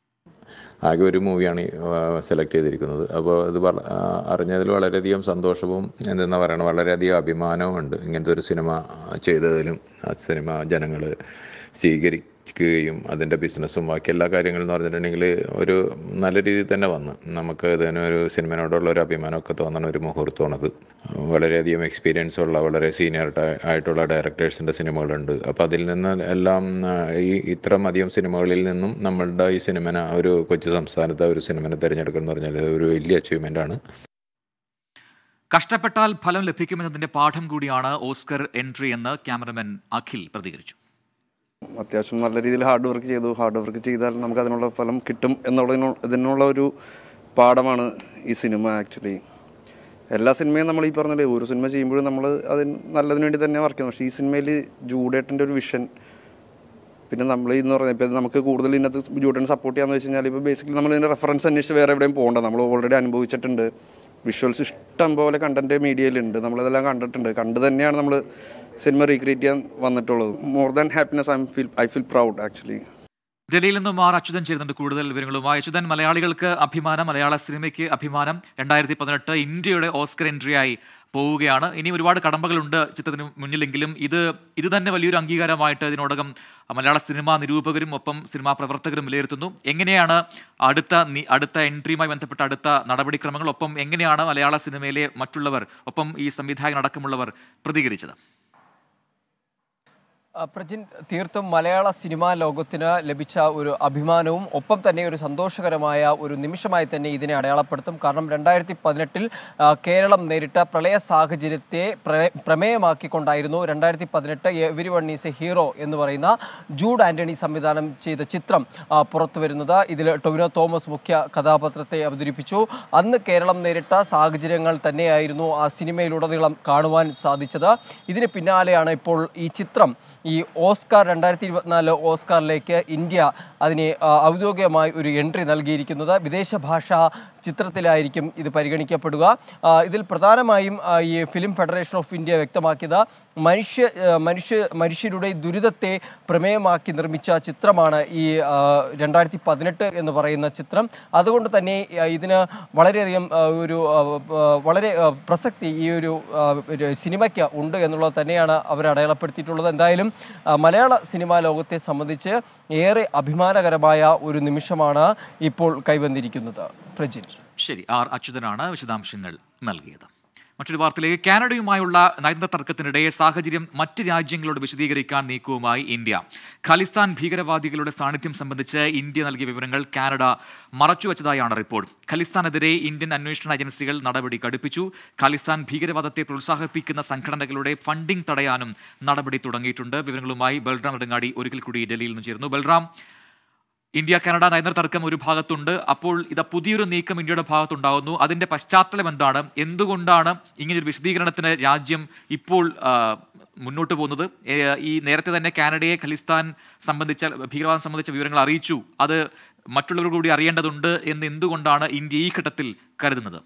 ആകെ ഒരു മൂവിയാണ് സെലക്ട് ചെയ്തിരിക്കുന്നത് അപ്പോൾ അത് വള- ആ, അറിഞ്ഞതിൽ വളരെയധികം സന്തോഷവും എന്തെന്നാ പറയണത് വളരെയധികം അഭിമാനവും ഉണ്ട് ഇങ്ങനത്തെ ഒരു സിനിമ ചെയ്തതിലും ആ സിനിമ ജനങ്ങൾ സ്വീകരിക്കുകയും അതിൻ്റെ ബിസിനസ്സും ബാക്കി എല്ലാ കാര്യങ്ങളും എന്ന് പറഞ്ഞിട്ടുണ്ടെങ്കിൽ ഒരു നല്ല രീതിയിൽ തന്നെ വന്ന് നമുക്ക് ഇതിന് ഒരു സിനിമയോടുള്ള ഒരു അഭിമാനമൊക്കെ തോന്നുന്ന ഒരു മുഹൂർത്തമാണത് വളരെയധികം എക്സ്പീരിയൻസ് ഉള്ള വളരെ സീനിയർ ആയിട്ടുള്ള ഡയറക്ടേഴ്സിൻ്റെ സിനിമകളുണ്ട് അപ്പോൾ അതിൽ നിന്ന് എല്ലാം ആ, ഈ ഇത്രയും അധികം സിനിമകളിൽ നിന്നും നമ്മളുടെ ഈ സിനിമനെ ഒരു കൊച്ചു സംസ്ഥാനത്തെ ഒരു സിനിമനെ തിരഞ്ഞെടുക്കുക എന്ന് പറഞ്ഞാൽ ഒരു വലിയ അച്ചീവ്മെൻ്റ് ആണ് കഷ്ടപ്പെട്ടാൽ ഫലം ലഭിക്കുമെന്നതിന്റെ പാഠം കൂടിയാണ് ഓസ്കർ എൻട്രി എന്ന് ക്യാമറമാൻ അഖിൽ പ്രതികരിച്ചു അത്യാവശ്യം നല്ല രീതിയിൽ ഹാർഡ് വർക്ക് ചെയ്തു ഹാർഡ് വർക്ക് ചെയ്താൽ നമുക്ക് അതിനുള്ള ഫലം കിട്ടും എന്നുള്ളതിനു ഇതിനുള്ള ഒരു പാഠമാണ് ഈ സിനിമ ആക്ച്വലി എല്ലാ സിനിമയും നമ്മൾ ഈ പറഞ്ഞ ഒരു സിനിമ ചെയ്യുമ്പോഴും നമ്മൾ അതിന് നല്ലതിന് വേണ്ടി തന്നെ വർക്ക് ചെയ്യുന്നു പക്ഷേ ഈ സിനിമയിൽ ജൂഡേട്ടൻ്റെ ഒരു വിഷൻ പിന്നെ നമ്മൾ എന്ന് പറഞ്ഞാൽ ഇപ്പോൾ നമുക്ക് കൂടുതൽ ഇതിനകത്ത് ജൂട്ടനെ സപ്പോർട്ട് ചെയ്യാന്ന് വെച്ച് കഴിഞ്ഞാൽ ഇപ്പോൾ ബേസിക്കലി നമ്മൾ ഇതിൻ്റെ റെഫറൻസ് അന്വേഷിച്ച് വേറെ എവിടെയും പോകണ്ട നമ്മൾ ഓൾറെഡി അനുഭവിച്ചിട്ടുണ്ട് വിഷ്വൽസ് ഇഷ്ടം പോലെ കണ്ടന്റ് മീഡിയയിലുണ്ട് നമ്മളിതെല്ലാം കണ്ടിട്ടുണ്ട് കണ്ട് തന്നെയാണ് നമ്മൾ സിനിമ റീക്രിയേറ്റ് ചെയ്യാൻ വന്നിട്ടുള്ളത് more than happiness I feel I feel proud actually ഡൽഹിയിൽ നിന്നും ആർ അച്യുതൻ ചേരുന്നുണ്ട് കൂടുതൽ വിവരങ്ങളുമായി അച്യുതൻ മലയാളികൾക്ക് അഭിമാനം മലയാള സിനിമയ്ക്ക് അഭിമാനം രണ്ടായിരത്തി പതിനെട്ട് ഇന്ത്യയുടെ ഓസ്കർ എൻട്രിയായി പോവുകയാണ് ഇനി ഒരുപാട് കടമ്പകളുണ്ട് ചിത്രത്തിന് മുന്നിലെങ്കിലും ഇത് ഇത് തന്നെ വലിയൊരു അംഗീകാരമായിട്ട് ഇതിനോടകം മലയാള സിനിമാ നിരൂപകരും ഒപ്പം സിനിമാ പ്രവർത്തകരും വിലയിരുത്തുന്നു എങ്ങനെയാണ് അടുത്ത നി- അടുത്ത എൻട്രിയുമായി ബന്ധപ്പെട്ട അടുത്ത നടപടിക്രമങ്ങൾ ഒപ്പം എങ്ങനെയാണ് മലയാള സിനിമയിലെ മറ്റുള്ളവർ ഒപ്പം ഈ സംവിധായകനടക്കമുള്ളവർ പ്രതികരിച്ചത് ആ, പ്രജിൻ തീർത്തും മലയാള സിനിമാ ലോകത്തിന് ലഭിച്ച ഒരു അഭിമാനവും ഒപ്പം തന്നെ ഒരു സന്തോഷകരമായ ഒരു നിമിഷമായി തന്നെ ഇതിനെ അടയാളപ്പെടുത്തും കാരണം രണ്ടായിരത്തി പതിനെട്ടിൽ കേരളം നേരിട്ട പ്രളയ സാഹചര്യത്തെ പ്ര- പ്രമേയമാക്കിക്കൊണ്ടായിരുന്നു രണ്ടായിരത്തി പതിനെട്ട് everyone is a hero എന്ന് പറയുന്ന ജൂഡ് ആന്റണി സംവിധാനം ചെയ്ത ചിത്രം ആ, പുറത്തു വരുന്നത് ഇതിൽ ടൊവിനോ തോമസ് മുഖ്യ കഥാപാത്രത്തെ അവതരിപ്പിച്ചു അന്ന് കേരളം നേരിട്ട സാഹചര്യങ്ങൾ തന്നെയായിരുന്നു ആ സിനിമയിലുടനീളം കാണുവാൻ സാധിച്ചത് ഇതിന് പിന്നാലെയാണ് ഇപ്പോൾ ഈ ചിത്രം ഈ ഓസ്കാർ രണ്ടായിരത്തി ഇരുപത്തിനാല് ഓസ്കാറിലേക്ക് ഇന്ത്യ അതിനെ ആ, ഔദ്യോഗികമായി ഒരു എൻട്രി നൽകിയിരിക്കുന്നത് വിദേശ ഭാഷാ ചിത്രത്തിലായിരിക്കും ഇത് പരിഗണിക്കപ്പെടുക ആ, ഇതിൽ പ്രധാനമായും ആ, ഈ ഫിലിം ഫെഡറേഷൻ ഓഫ് ഇന്ത്യ വ്യക്തമാക്കിയത് മനുഷ്യ ആ, മനുഷ്യ മനുഷ്യരുടെ ദുരിതത്തെ പ്രമേയമാക്കി നിർമ്മിച്ച ചിത്രമാണ് ഈ രണ്ടായിരത്തി പതിനെട്ട് എന്ന് പറയുന്ന ചിത്രം അതുകൊണ്ട് തന്നെ ആ, ഇതിന് വളരെയധികം ആ, ഒരു ആ, ആ, വളരെ ആ, പ്രസക്തി ഈ ഒരു ആ, ഒരു സിനിമയ്ക്ക് ഉണ്ട് എന്നുള്ളത് തന്നെയാണ് അവർ അടയാളപ്പെടുത്തിയിട്ടുള്ളത് എന്തായാലും ആ, മലയാള സിനിമാ ലോകത്തെ സംബന്ധിച്ച് ഏറെ അഭിമാനകരമായ ഒരു നിമിഷമാണ് ഇപ്പോൾ കൈവന്നിരിക്കുന്നത് പ്രജിൻ ശരി ആർ അച്യുതനാണ് വിശദാംശങ്ങൾ നൽകിയത് മറ്റൊരു വാർത്തയിലേക്ക് കാനഡയുമായുള്ള നയതന്ത്ര തർക്കത്തിനിടെ സാഹചര്യം മറ്റ് രാജ്യങ്ങളോട് വിശദീകരിക്കാൻ നീക്കവുമായി ഇന്ത്യ ഖലിസ്ഥാൻ ഭീകരവാദികളുടെ സാന്നിധ്യം സംബന്ധിച്ച് ഇന്ത്യ നൽകിയ വിവരങ്ങൾ കാനഡ മറച്ചുവെച്ചതായാണ് റിപ്പോർട്ട് ഖലിസ്ഥാനെതിരെ ഇന്ത്യൻ അന്വേഷണ ഏജൻസികൾ നടപടി കടുപ്പിച്ചു ഖലിസ്ഥാൻ ഭീകരവാദത്തെ പ്രോത്സാഹിപ്പിക്കുന്ന സംഘടനകളുടെ ഫണ്ടിംഗ് തടയാനും നടപടി തുടങ്ങിയിട്ടുണ്ട് വിവരങ്ങളുമായി ബൽറാം നെടുങ്ങാടി ഒരിക്കൽ കൂടി ഡൽഹിയിൽ നിന്ന് ചേർന്നു ബൽറാം ഇന്ത്യ കാനഡ നയതന്ത്ര തർക്കം ഒരു ഭാഗത്തുണ്ട് അപ്പോൾ ഇത് പുതിയൊരു നീക്കം ഇന്ത്യയുടെ ഭാഗത്തുണ്ടാകുന്നു അതിന്റെ പശ്ചാത്തലം എന്താണ് എന്തുകൊണ്ടാണ് ഇങ്ങനൊരു വിശദീകരണത്തിന് രാജ്യം ഇപ്പോൾ ആ, മുന്നോട്ട് പോകുന്നത് ഏ, ഈ നേരത്തെ തന്നെ കാനഡയെ ഖലിസ്ഥാൻ സംബന്ധിച്ച ഭീകരവാദം സംബന്ധിച്ച വിവരങ്ങൾ അറിയിച്ചു അത് മറ്റുള്ളവർ കൂടി അറിയേണ്ടതുണ്ട് എന്ന് എന്തുകൊണ്ടാണ് ഇന്ത്യ ഈ ഘട്ടത്തിൽ കരുതുന്നത്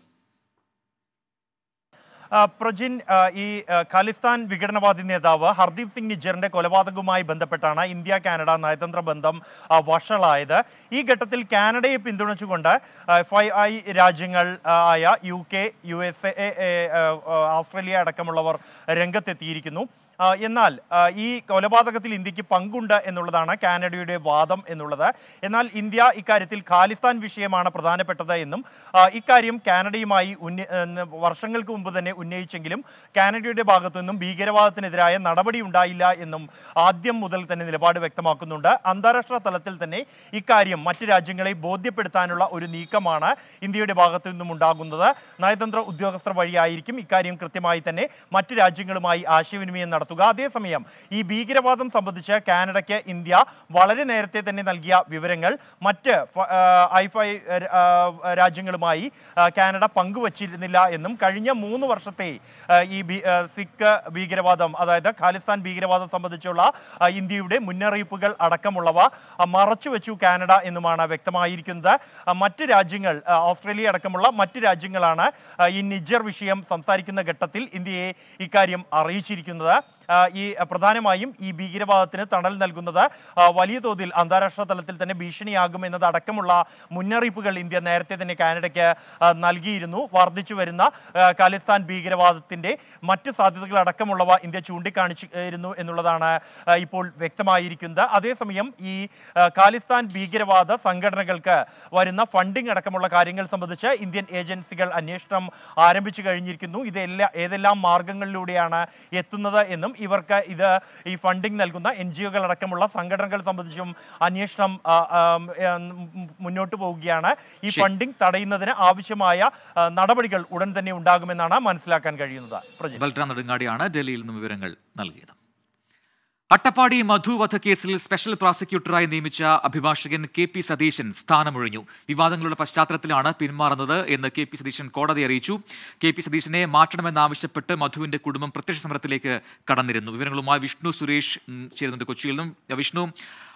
ആ, പ്രജിൻ ആ, ഈ ആ, ഖാലിസ്ഥാൻ വിഘടനവാദി നേതാവ് ഹർദീപ് സിംഗ് നിജ്ജറിന്റെ കൊലപാതകവുമായി ബന്ധപ്പെട്ടാണ് ഇന്ത്യ കാനഡ നയതന്ത്ര ബന്ധം ആ, വഷളായത് ഈ ഘട്ടത്തിൽ കാനഡയെ പിന്തുണച്ചുകൊണ്ട് എഫ് ഐ ഐ രാജ്യങ്ങൾ ആ, ആയ U K U S A എ, ആ, ആ, ഓസ്ട്രേലിയ അടക്കമുള്ളവർ രംഗത്തെത്തിയിരിക്കുന്നു ആ, എന്നാൽ ആ, ഈ കൊലപാതകത്തിൽ ഇന്ത്യക്ക് പങ്കുണ്ട് എന്നുള്ളതാണ് കാനഡയുടെ വാദം എന്നുള്ളത് എന്നാൽ ഇന്ത്യ ഇക്കാര്യത്തിൽ ഖാലിസ്ഥാൻ വിഷയമാണ് പ്രധാനപ്പെട്ടത് എന്നും ആ, ഇക്കാര്യം കാനഡയുമായി ഉന്ന എന്ന് വർഷങ്ങൾക്ക് മുമ്പ് തന്നെ ഉന്നയിച്ചെങ്കിലും കാനഡയുടെ ഭാഗത്തു നിന്നും ഭീകരവാദത്തിനെതിരായ നടപടി ഉണ്ടായില്ല എന്നും ആദ്യം മുതൽ തന്നെ നിലപാട് വ്യക്തമാക്കുന്നുണ്ട് അന്താരാഷ്ട്ര തലത്തിൽ തന്നെ ഇക്കാര്യം മറ്റ് രാജ്യങ്ങളെ ബോധ്യപ്പെടുത്താനുള്ള ഒരു നീക്കമാണ് ഇന്ത്യയുടെ ഭാഗത്തു നിന്നും ഉണ്ടാകുന്നത് നയതന്ത്ര ഉദ്യോഗസ്ഥർ വഴിയായിരിക്കും ഇക്കാര്യം കൃത്യമായി തന്നെ മറ്റ് രാജ്യങ്ങളുമായി ആശയവിനിമയം നടത്തുക അതേസമയം ഈ ഭീകരവാദം സംബന്ധിച്ച് കാനഡയ്ക്ക് ഇന്ത്യ വളരെ നേരത്തെ തന്നെ നൽകിയ വിവരങ്ങൾ മറ്റ് ഫ- ആ, ഐഫൈ ആ, രാജ്യങ്ങളുമായി ആ, കാനഡ പങ്കുവച്ചിരുന്നില്ല എന്നും കഴിഞ്ഞ മൂന്ന് വർഷത്തെ ആ, ഈ ഭീ- ആ, സിഖ് ഭീകരവാദം അതായത് ഖാലിസ്ഥാൻ ഭീകരവാദം സംബന്ധിച്ചുള്ള ആ, ഇന്ത്യയുടെ മുന്നറിയിപ്പുകൾ അടക്കമുള്ളവ ആ, മറച്ചുവെച്ചു കാനഡ എന്നുമാണ് വ്യക്തമായിരിക്കുന്നത് ആ, മറ്റ് രാജ്യങ്ങൾ ആ, ഓസ്ട്രേലിയ അടക്കമുള്ള മറ്റ് രാജ്യങ്ങളാണ് ആ, ഈ നിജർ വിഷയം സംസാരിക്കുന്ന ഘട്ടത്തിൽ ഇന്ത്യയെ ഇക്കാര്യം അറിയിച്ചിരിക്കുന്നത് ആ, ഈ ആ, പ്രധാനമായും ഈ ഭീകരവാദത്തിന് തണൽ നൽകുന്നത് ആ, വലിയ തോതിൽ അന്താരാഷ്ട്ര തലത്തിൽ തന്നെ ഭീഷണിയാകും എന്നത് അടക്കമുള്ള മുന്നറിയിപ്പുകൾ ഇന്ത്യ നേരത്തെ തന്നെ കാനഡയ്ക്ക് ആ, നൽകിയിരുന്നു വർദ്ധിച്ചു വരുന്ന ആ, ഖാലിസ്ഥാൻ ഭീകരവാദത്തിന്റെ മറ്റ് സാധ്യതകൾ അടക്കമുള്ളവ ഇന്ത്യ ചൂണ്ടിക്കാണിച്ചിരുന്നു എന്നുള്ളതാണ് ആ, ഇപ്പോൾ വ്യക്തമായിരിക്കുന്നത് അതേസമയം ഈ ആ, ഖാലിസ്ഥാൻ ഭീകരവാദ സംഘടനകൾക്ക് വരുന്ന ഫണ്ടിംഗ് അടക്കമുള്ള കാര്യങ്ങൾ സംബന്ധിച്ച് ഇന്ത്യൻ ഏജൻസികൾ അന്വേഷണം ആരംഭിച്ചു കഴിഞ്ഞിരിക്കുന്നു ഇത് എല്ലാ ഏതെല്ലാം മാർഗങ്ങളിലൂടെയാണ് എത്തുന്നത് എന്നും ഇവർക്ക് ഇത് ഈ ഫണ്ടിംഗ് നൽകുന്ന എൻ ജി ഒകൾ അടക്കമുള്ള സംഘടനകൾ സംബന്ധിച്ചും അന്വേഷണം ആ, ആം, ഏ, ഉം, മുന്നോട്ട് പോവുകയാണ് ഈ ശരി. ഫണ്ടിംഗ് തടയുന്നതിന് ആവശ്യമായ ആ, നടപടികൾ ഉടൻ തന്നെ ഉണ്ടാകുമെന്നാണ് മനസ്സിലാക്കാൻ കഴിയുന്നത് പ്രജിൻ ബൽറാം നെടുങ്ങാടിയാണ് ഡൽഹിയിൽ നിന്നും വിവരങ്ങൾ നൽകിയത് അട്ടപ്പാടി മധു വധക്കേസിൽ സ്പെഷ്യൽ പ്രോസിക്യൂട്ടറായി നിയമിച്ച അഭിഭാഷകൻ കെ പി സതീശൻ സ്ഥാനമൊഴിഞ്ഞു വിവാദങ്ങളുടെ പശ്ചാത്തലത്തിലാണ് പിന്മാറുന്നത് എന്ന് കെ പി സതീശൻ കോടതി അറിയിച്ചു കെ പി സതീശനെ മാറ്റണമെന്നാവശ്യപ്പെട്ട് മധുവിന്റെ കുടുംബം പ്രത്യക്ഷ സമരത്തിലേക്ക് കടന്നിരുന്നു വിവരങ്ങളുമായി വിഷ്ണു സുരേഷ് ഉം, ചേരുന്നുണ്ട് കൊച്ചിയിൽ നിന്നും വിഷ്ണു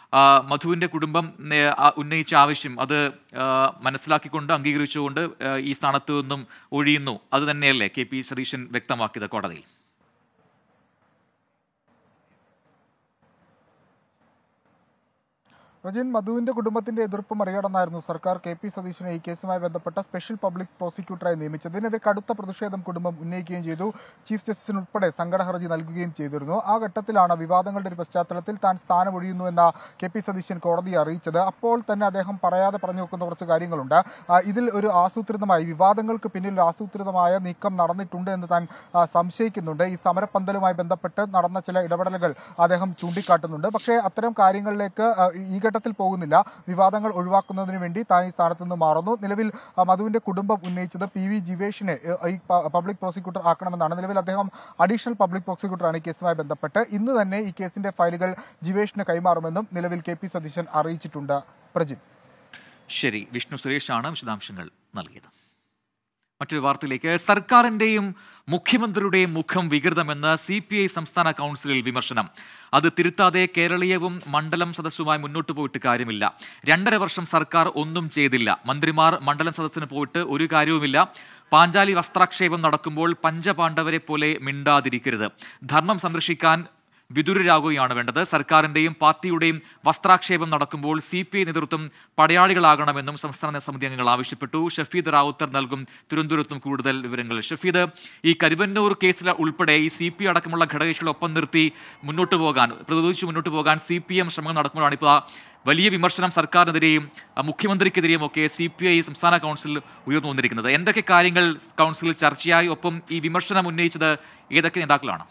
ആ, മധുവിന്റെ കുടുംബം നേ- ആ, ഉന്നയിച്ച ആവശ്യം അത് ആ, മനസ്സിലാക്കിക്കൊണ്ട് അംഗീകരിച്ചുകൊണ്ട് ആ, ഈ സ്ഥാനത്തു നിന്നും ഒഴിയുന്നു അത് തന്നെയല്ലേ കെ പി സതീശൻ വ്യക്തമാക്കിയത് കോടതിയിൽ റജിൻ മധുവിന്റെ കുടുംബത്തിന്റെ എതിർപ്പ് മറികടന്നായിരുന്നു സർക്കാർ കെ പി സതീശനെ ഈ കേസുമായി ബന്ധപ്പെട്ട സ്പെഷ്യൽ പബ്ലിക് പ്രോസിക്യൂട്ടറായി നിയമിച്ചത് ഇതിനെതിരെ കടുത്ത പ്രതിഷേധം കുടുംബം ഉന്നയിക്കുകയും ചെയ്തു ചീഫ് ജസ്റ്റിസിനുൾപ്പെടെ സങ്കട ഹർജി നൽകുകയും ചെയ്തിരുന്നു ആ ഘട്ടത്തിലാണ് വിവാദങ്ങളുടെ ഒരു പശ്ചാത്തലത്തിൽ താൻ സ്ഥാനമൊഴിയുന്നു എന്ന കെ പി സതീശൻ കോടതിയെ അറിയിച്ചത് അപ്പോൾ തന്നെ അദ്ദേഹം പറയാതെ പറഞ്ഞു വെക്കുന്ന കുറച്ച് കാര്യങ്ങളുണ്ട് ആ, ഇതിൽ ഒരു ആസൂത്രിതമായി വിവാദങ്ങൾക്ക് പിന്നിൽ ഒരു ആസൂത്രിതമായ നീക്കം നടന്നിട്ടുണ്ട് എന്ന് താൻ ആ, സംശയിക്കുന്നുണ്ട് ഈ സമരപ്പന്തലുമായി ബന്ധപ്പെട്ട് നടന്ന ചില ഇടപെടലുകൾ അദ്ദേഹം ചൂണ്ടിക്കാട്ടുന്നുണ്ട് പക്ഷേ അത്തരം കാര്യങ്ങളിലേക്ക് ആ, ഈ ഘട്ടത്തിൽ പോകുന്നില്ല വിവാദങ്ങൾ ഒഴിവാക്കുന്നതിന് വേണ്ടി താൻ ഈ സ്ഥാനത്ത് നിന്ന് മാറുന്നു നിലവിൽ ആ, മധുവിന്റെ കുടുംബം ഉന്നയിച്ചത് പി വി ജിവേഷിനെ ഏ, ഈ പ- പബ്ലിക് പ്രോസിക്യൂട്ടർ ആക്കണമെന്നാണ് നിലവിൽ അദ്ദേഹം അഡീഷണൽ പബ്ലിക് പ്രോസിക്യൂട്ടറാണ് ഈ കേസുമായി ബന്ധപ്പെട്ട് ഇന്ന് തന്നെ ഈ കേസിന്റെ ഫയലുകൾ ജിവേഷിന് കൈമാറുമെന്നും നിലവിൽ കെ പി സതീശൻ അറിയിച്ചിട്ടുണ്ട് പ്രജിൻ ശരി വിഷ്ണു സുരേഷാണ് വിശദാംശങ്ങൾ നൽകിയത് മറ്റൊരു വാർത്തയിലേക്ക് സർക്കാരിന്റെയും മുഖ്യമന്ത്രിയുടെയും മുഖം വികൃതമെന്ന് സി പി ഐ സംസ്ഥാന കൗൺസിലിൽ വിമർശനം അത് തിരുത്താതെ കേരളീയവും മണ്ഡലം സദസ്സുമായി മുന്നോട്ട് പോയിട്ട് കാര്യമില്ല രണ്ടര വർഷം സർക്കാർ ഒന്നും ചെയ്തില്ല മന്ത്രിമാർ മണ്ഡലം സദസ്സിന് പോയിട്ട് ഒരു കാര്യവുമില്ല പാഞ്ചാലി വസ്ത്രാക്ഷേപം നടക്കുമ്പോൾ പഞ്ചപാണ്ഡവരെ പോലെ മിണ്ടാതിരിക്കരുത് ധർമ്മം സംരക്ഷിക്കാൻ വിദുരരാകുകയാണ് വേണ്ടത് സർക്കാരിന്റെയും പാർട്ടിയുടെയും വസ്ത്രാക്ഷേപം നടക്കുമ്പോൾ സി പി ഐ നേതൃത്വം പടയാളികളാകണമെന്നും സംസ്ഥാന സമിതി അംഗങ്ങൾ ആവശ്യപ്പെട്ടു ഷഫീദ് റാവുത്തർ നൽകും തിരുവനന്തപുരത്തും കൂടുതൽ വിവരങ്ങൾ ഷഫീദ് ഈ കരുവന്നൂർ കേസിൽ ഉൾപ്പെടെ ഈ സി പി അടക്കമുള്ള ഘടകകക്ഷികളൊപ്പം നിർത്തി മുന്നോട്ട് പോകാൻ പ്രതിരോധിച്ച് മുന്നോട്ട് പോകാൻ സി പി എം ശ്രമങ്ങൾ നടക്കുമ്പോഴാണ് ഇപ്പോൾ ആ വലിയ വിമർശനം സർക്കാരിനെതിരെയും ആ, മുഖ്യമന്ത്രിക്കെതിരെയും ഒക്കെ സി പി ഐ സംസ്ഥാന കൗൺസിൽ ഉയർന്നു വന്നിരിക്കുന്നത് എന്തൊക്കെ കാര്യങ്ങൾ കൗൺസിലിൽ ചർച്ചയായി ഒപ്പം ഈ വിമർശനം ഉന്നയിച്ചത് ഏതൊക്കെ നേതാക്കളാണ്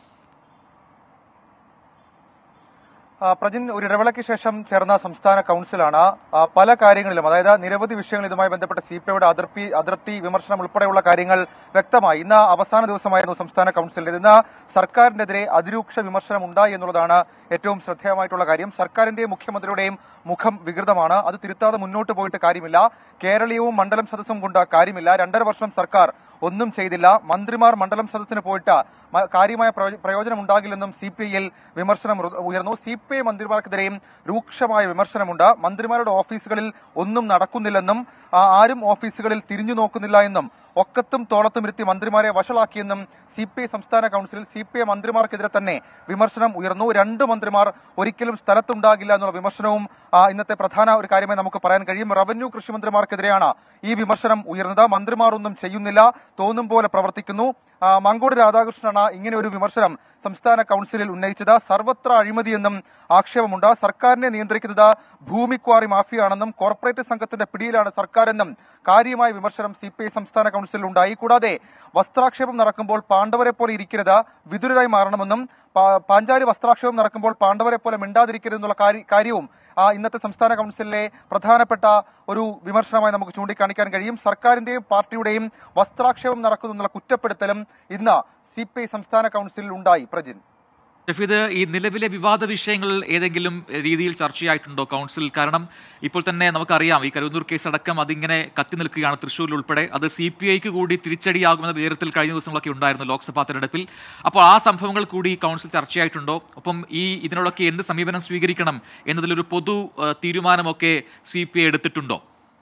ആ, പ്രജിൻ ഒരു ഇടവേളയ്ക്ക് ശേഷം ചേർന്ന സംസ്ഥാന കൗൺസിലാണ് ആ, പല കാര്യങ്ങളിലും അതായത് നിരവധി വിഷയങ്ങൾ ഇതുമായി ബന്ധപ്പെട്ട സി പി ഐയുടെ അതിർത്തി അതിർത്തി വിമർശനം ഉൾപ്പെടെയുള്ള കാര്യങ്ങൾ വ്യക്തമായി ഇന്ന് അവസാന ദിവസമായിരുന്നു സംസ്ഥാന കൗൺസിലിൽ ഇന്ന് സർക്കാരിനെതിരെ അതിരൂക്ഷ വിമർശനം ഉണ്ടായി എന്നുള്ളതാണ് ഏറ്റവും ശ്രദ്ധേയമായിട്ടുള്ള കാര്യം സർക്കാരിന്റെയും മുഖ്യമന്ത്രിയുടെയും മുഖം വികൃതമാണ് അത് തിരുത്താതെ മുന്നോട്ട് പോയിട്ട് കാര്യമില്ല കേരളീയവും മണ്ഡലം സദസ്സും കൊണ്ട് കാര്യമില്ല രണ്ടര വർഷം സർക്കാർ ഒന്നും ചെയ്തില്ല മന്ത്രിമാർ മണ്ഡലം സദസ്സിന് പോയിട്ട് മ- കാര്യമായ പ്രയോ- പ്രയോജനം ഉണ്ടാകില്ലെന്നും സി പി ഐയിൽ വിമർശനം ഉയർ- ഉയർന്നു സി പി ഐ മന്ത്രിമാർക്കെതിരെയും രൂക്ഷമായ വിമർശനമുണ്ട് മന്ത്രിമാരുടെ ഓഫീസുകളിൽ ഒന്നും നടക്കുന്നില്ലെന്നും ആ, ആരും ഓഫീസുകളിൽ തിരിഞ്ഞു നോക്കുന്നില്ല എന്നും ഒക്കത്തും തോളത്തും ഇരുത്തി മന്ത്രിമാരെ വഷളാക്കിയെന്നും സി പി ഐ സംസ്ഥാന കൗൺസിലിൽ സി പി ഐ മന്ത്രിമാർക്കെതിരെ തന്നെ വിമർശനം ഉയർന്നു രണ്ട് മന്ത്രിമാർ ഒരിക്കലും സ്ഥലത്തുണ്ടാകില്ല എന്നുള്ള വിമർശനവും ആ, ഇന്നത്തെ പ്രധാന ഒരു കാര്യമായി നമുക്ക് പറയാൻ കഴിയും റവന്യൂ കൃഷി മന്ത്രിമാർക്കെതിരെയാണ് ഈ വിമർശനം ഉയർന്നത് മന്ത്രിമാർ ഒന്നും ചെയ്യുന്നില്ല തോന്നും പോലെ പ്രവർത്തിക്കുന്നു ആ, മങ്കോട് രാധാകൃഷ്ണനാണ് ഇങ്ങനെ ഒരു വിമർശനം സംസ്ഥാന കൗൺസിലിൽ ഉന്നയിച്ചത് സർവത്ര അഴിമതിയെന്നും ആക്ഷേപമുണ്ട് സർക്കാരിനെ നിയന്ത്രിക്കുന്നത് ഭൂമിക്വാറി മാഫിയാണെന്നും കോർപ്പറേറ്റ് സംഘത്തിന്റെ പിടിയിലാണ് സർക്കാരെന്നും കാര്യമായ വിമർശനം സി പി ഐ സംസ്ഥാന കൗൺസിലിൽ ഉണ്ടായി കൂടാതെ വസ്ത്രാക്ഷേപം നടക്കുമ്പോൾ പാണ്ഡവരെ പോലെ ഇരിക്കരുത് വിതുരരായി മാറണമെന്നും പാ- പാഞ്ചാലി വസ്ത്രാക്ഷേപം നടക്കുമ്പോൾ പാണ്ഡവരെ പോലെ മിണ്ടാതിരിക്കരുത് എന്നുള്ള കാര്യ- കാര്യവും ആ, ഇന്നത്തെ സംസ്ഥാന കൗൺസിലിലെ പ്രധാനപ്പെട്ട ഒരു വിമർശനമായി നമുക്ക് ചൂണ്ടിക്കാണിക്കാൻ കഴിയും സർക്കാരിന്റെയും പാർട്ടിയുടെയും വസ്ത്രാക്ഷേപം നടക്കുന്നു എന്നുള്ള കുറ്റപ്പെടുത്തലും ഇന്ന് സി പി ഐ സംസ്ഥാന കൗൺസിലിൽ ഉണ്ടായി പ്രജിൻ ഷഫീദ് ഈ നിലവിലെ വിവാദ വിഷയങ്ങൾ ഏതെങ്കിലും രീതിയിൽ ചർച്ചയായിട്ടുണ്ടോ കൗൺസിൽ കാരണം ഇപ്പോൾ തന്നെ നമുക്കറിയാം ഈ കരുവന്നൂർ കേസ് അടക്കം അതിങ്ങനെ കത്തി നിൽക്കുകയാണ് തൃശ്ശൂരിൽ ഉൾപ്പെടെ അത് സി പി ഐക്ക് കൂടി തിരിച്ചടിയാകുമെന്ന വിവരത്തിൽ കഴിഞ്ഞ ദിവസങ്ങളൊക്കെ ഉണ്ടായിരുന്നു ലോക്സഭാ തെരഞ്ഞെടുപ്പിൽ അപ്പോൾ ആ സംഭവങ്ങൾ കൂടി കൗൺസിൽ ചർച്ചയായിട്ടുണ്ടോ ഒപ്പം ഈ ഇതിനോടൊക്കെ എന്ത് സമീപനം സ്വീകരിക്കണം എന്നതിലൊരു പൊതു ആ, തീരുമാനമൊക്കെ സി പി ഐ എടുത്തിട്ടുണ്ടോ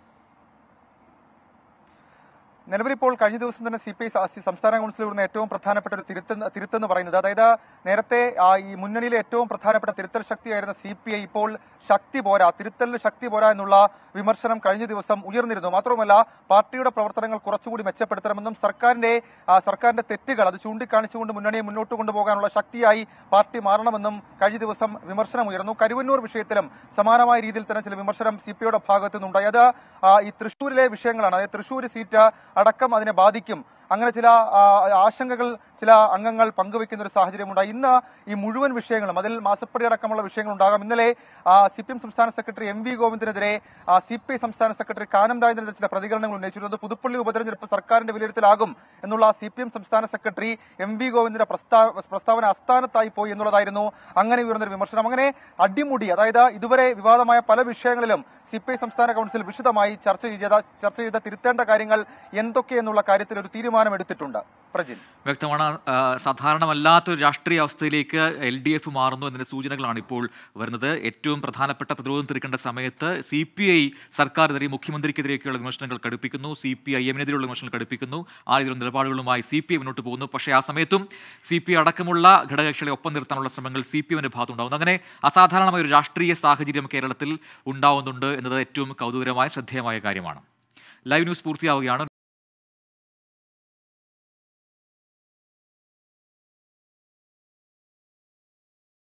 നിലവിലിപ്പോൾ കഴിഞ്ഞ ദിവസം തന്നെ സി പി ഐ സംസ്ഥാന കൗൺസിലിൽ വരുന്ന ഏറ്റവും പ്രധാനപ്പെട്ട ഒരു തിരുത്ത് തിരുത്തെന്ന് പറയുന്നത് അതായത് നേരത്തെ ആ, ഈ മുന്നണിയിലെ ഏറ്റവും പ്രധാനപ്പെട്ട തിരുത്തൽ ശക്തിയായിരുന്ന സി പി ഐ ഇപ്പോൾ ശക്തി പോരാ തിരുത്തലിന് ശക്തി പോരാ എന്നുള്ള വിമർശനം കഴിഞ്ഞ ദിവസം ഉയർന്നിരുന്നു മാത്രമല്ല പാർട്ടിയുടെ പ്രവർത്തനങ്ങൾ കുറച്ചുകൂടി മെച്ചപ്പെടുത്തണമെന്നും സർക്കാരിന്റെ ആ, സർക്കാരിന്റെ തെറ്റുകൾ അത് ചൂണ്ടിക്കാണിച്ചുകൊണ്ട് മുന്നണിയെ മുന്നോട്ട് കൊണ്ടുപോകാനുള്ള ശക്തിയായി പാർട്ടി മാറണമെന്നും കഴിഞ്ഞ ദിവസം വിമർശനം ഉയർന്നു കരുവന്നൂർ വിഷയത്തിലും സമാനമായ രീതിയിൽ തന്നെ ചില വിമർശനം സി പി ഐയുടെ ഭാഗത്തു നിന്നുണ്ടായി അത് ആ, ഈ തൃശ്ശൂരിലെ വിഷയങ്ങളാണ് അതായത് തൃശ്ശൂർ സീറ്റ് അടക്കം അതിനെ ബാധിക്കും അങ്ങനെ ചില ആ, ആശങ്കകൾ ചില അംഗങ്ങൾ പങ്കുവെക്കുന്ന ഒരു സാഹചര്യമുണ്ടായി ഇന്ന് ഈ മുഴുവൻ വിഷയങ്ങളും അതിൽ മാസപ്പടി അടക്കമുള്ള വിഷയങ്ങൾ ഉണ്ടാകാം ഇന്നലെ സി പി എം സംസ്ഥാന സെക്രട്ടറി എം വി ഗോവിന്ദനെതിരെ സി പി ഐ സംസ്ഥാന സെക്രട്ടറി കാനം രാജേന്ദ്രൻ ചില പ്രതികരണങ്ങൾ ഉന്നയിച്ചിരുന്നത് പുതുപ്പള്ളി ഉപതെരഞ്ഞെടുപ്പ് സർക്കാരിന്റെ വിലയിരുത്തലാകും എന്നുള്ള സി പി എം സംസ്ഥാന സെക്രട്ടറി എം വി ഗോവിന്ദന്റെ പ്രസ്താവ പ്രസ്താവന അസ്ഥാനത്തായി പോയി എന്നുള്ളതായിരുന്നു അങ്ങനെ ഉയർന്നൊരു വിമർശനം അങ്ങനെ അടിമുടി അതായത് ഇതുവരെ വിവാദമായ പല വിഷയങ്ങളിലും സി പി ഐ സംസ്ഥാന കൗൺസിൽ വിശദമായി ചർച്ച ചെയ്ത ചർച്ച ചെയ്ത തിരുത്തേണ്ട കാര്യങ്ങൾ എന്തൊക്കെ എന്നുള്ള കാര്യത്തിൽ ഒരു തീരുമാനമെടുത്തിട്ടുണ്ട് പ്രജിൻ വ്യക്തമാണ് ആ, സാധാരണമല്ലാത്തൊരു രാഷ്ട്രീയ അവസ്ഥയിലേക്ക് എൽ ഡി എഫ് മാറുന്നു എന്നതിന്റെ സൂചനകളാണ് ഇപ്പോൾ വരുന്നത് ഏറ്റവും പ്രധാനപ്പെട്ട പ്രതിരോധം തീർക്കേണ്ട സമയത്ത് സി പി ഐ സർക്കാരിനെതിരെ മുഖ്യമന്ത്രിക്കെതിരെയൊക്കെയുള്ള വിമർശനങ്ങൾ കടുപ്പിക്കുന്നു സി പി ഐ എമ്മിനെതിരെയുള്ള വിമർശനങ്ങൾ കടുപ്പിക്കുന്നു ആ രീതിയിലുള്ള നിലപാടുകളുമായി സി പി ഐ മുന്നോട്ട് പോകുന്നു പക്ഷേ ആ സമയത്തും സി പി ഐ അടക്കമുള്ള ഘടകകക്ഷികളെ ഒപ്പം നിർത്താനുള്ള ശ്രമങ്ങൾ സി പി എമ്മിന്റെ ഭാഗത്തുണ്ടാകുന്നു അങ്ങനെ അസാധാരണമായ ഒരു രാഷ്ട്രീയ സാഹചര്യം കേരളത്തിൽ ഉണ്ടാവുന്നുണ്ട് എന്നത് ഏറ്റവും കൗതുകരമായ ശ്രദ്ധേയമായ കാര്യമാണ് ലൈവ് ന്യൂസ് പൂർത്തിയാവുകയാണ്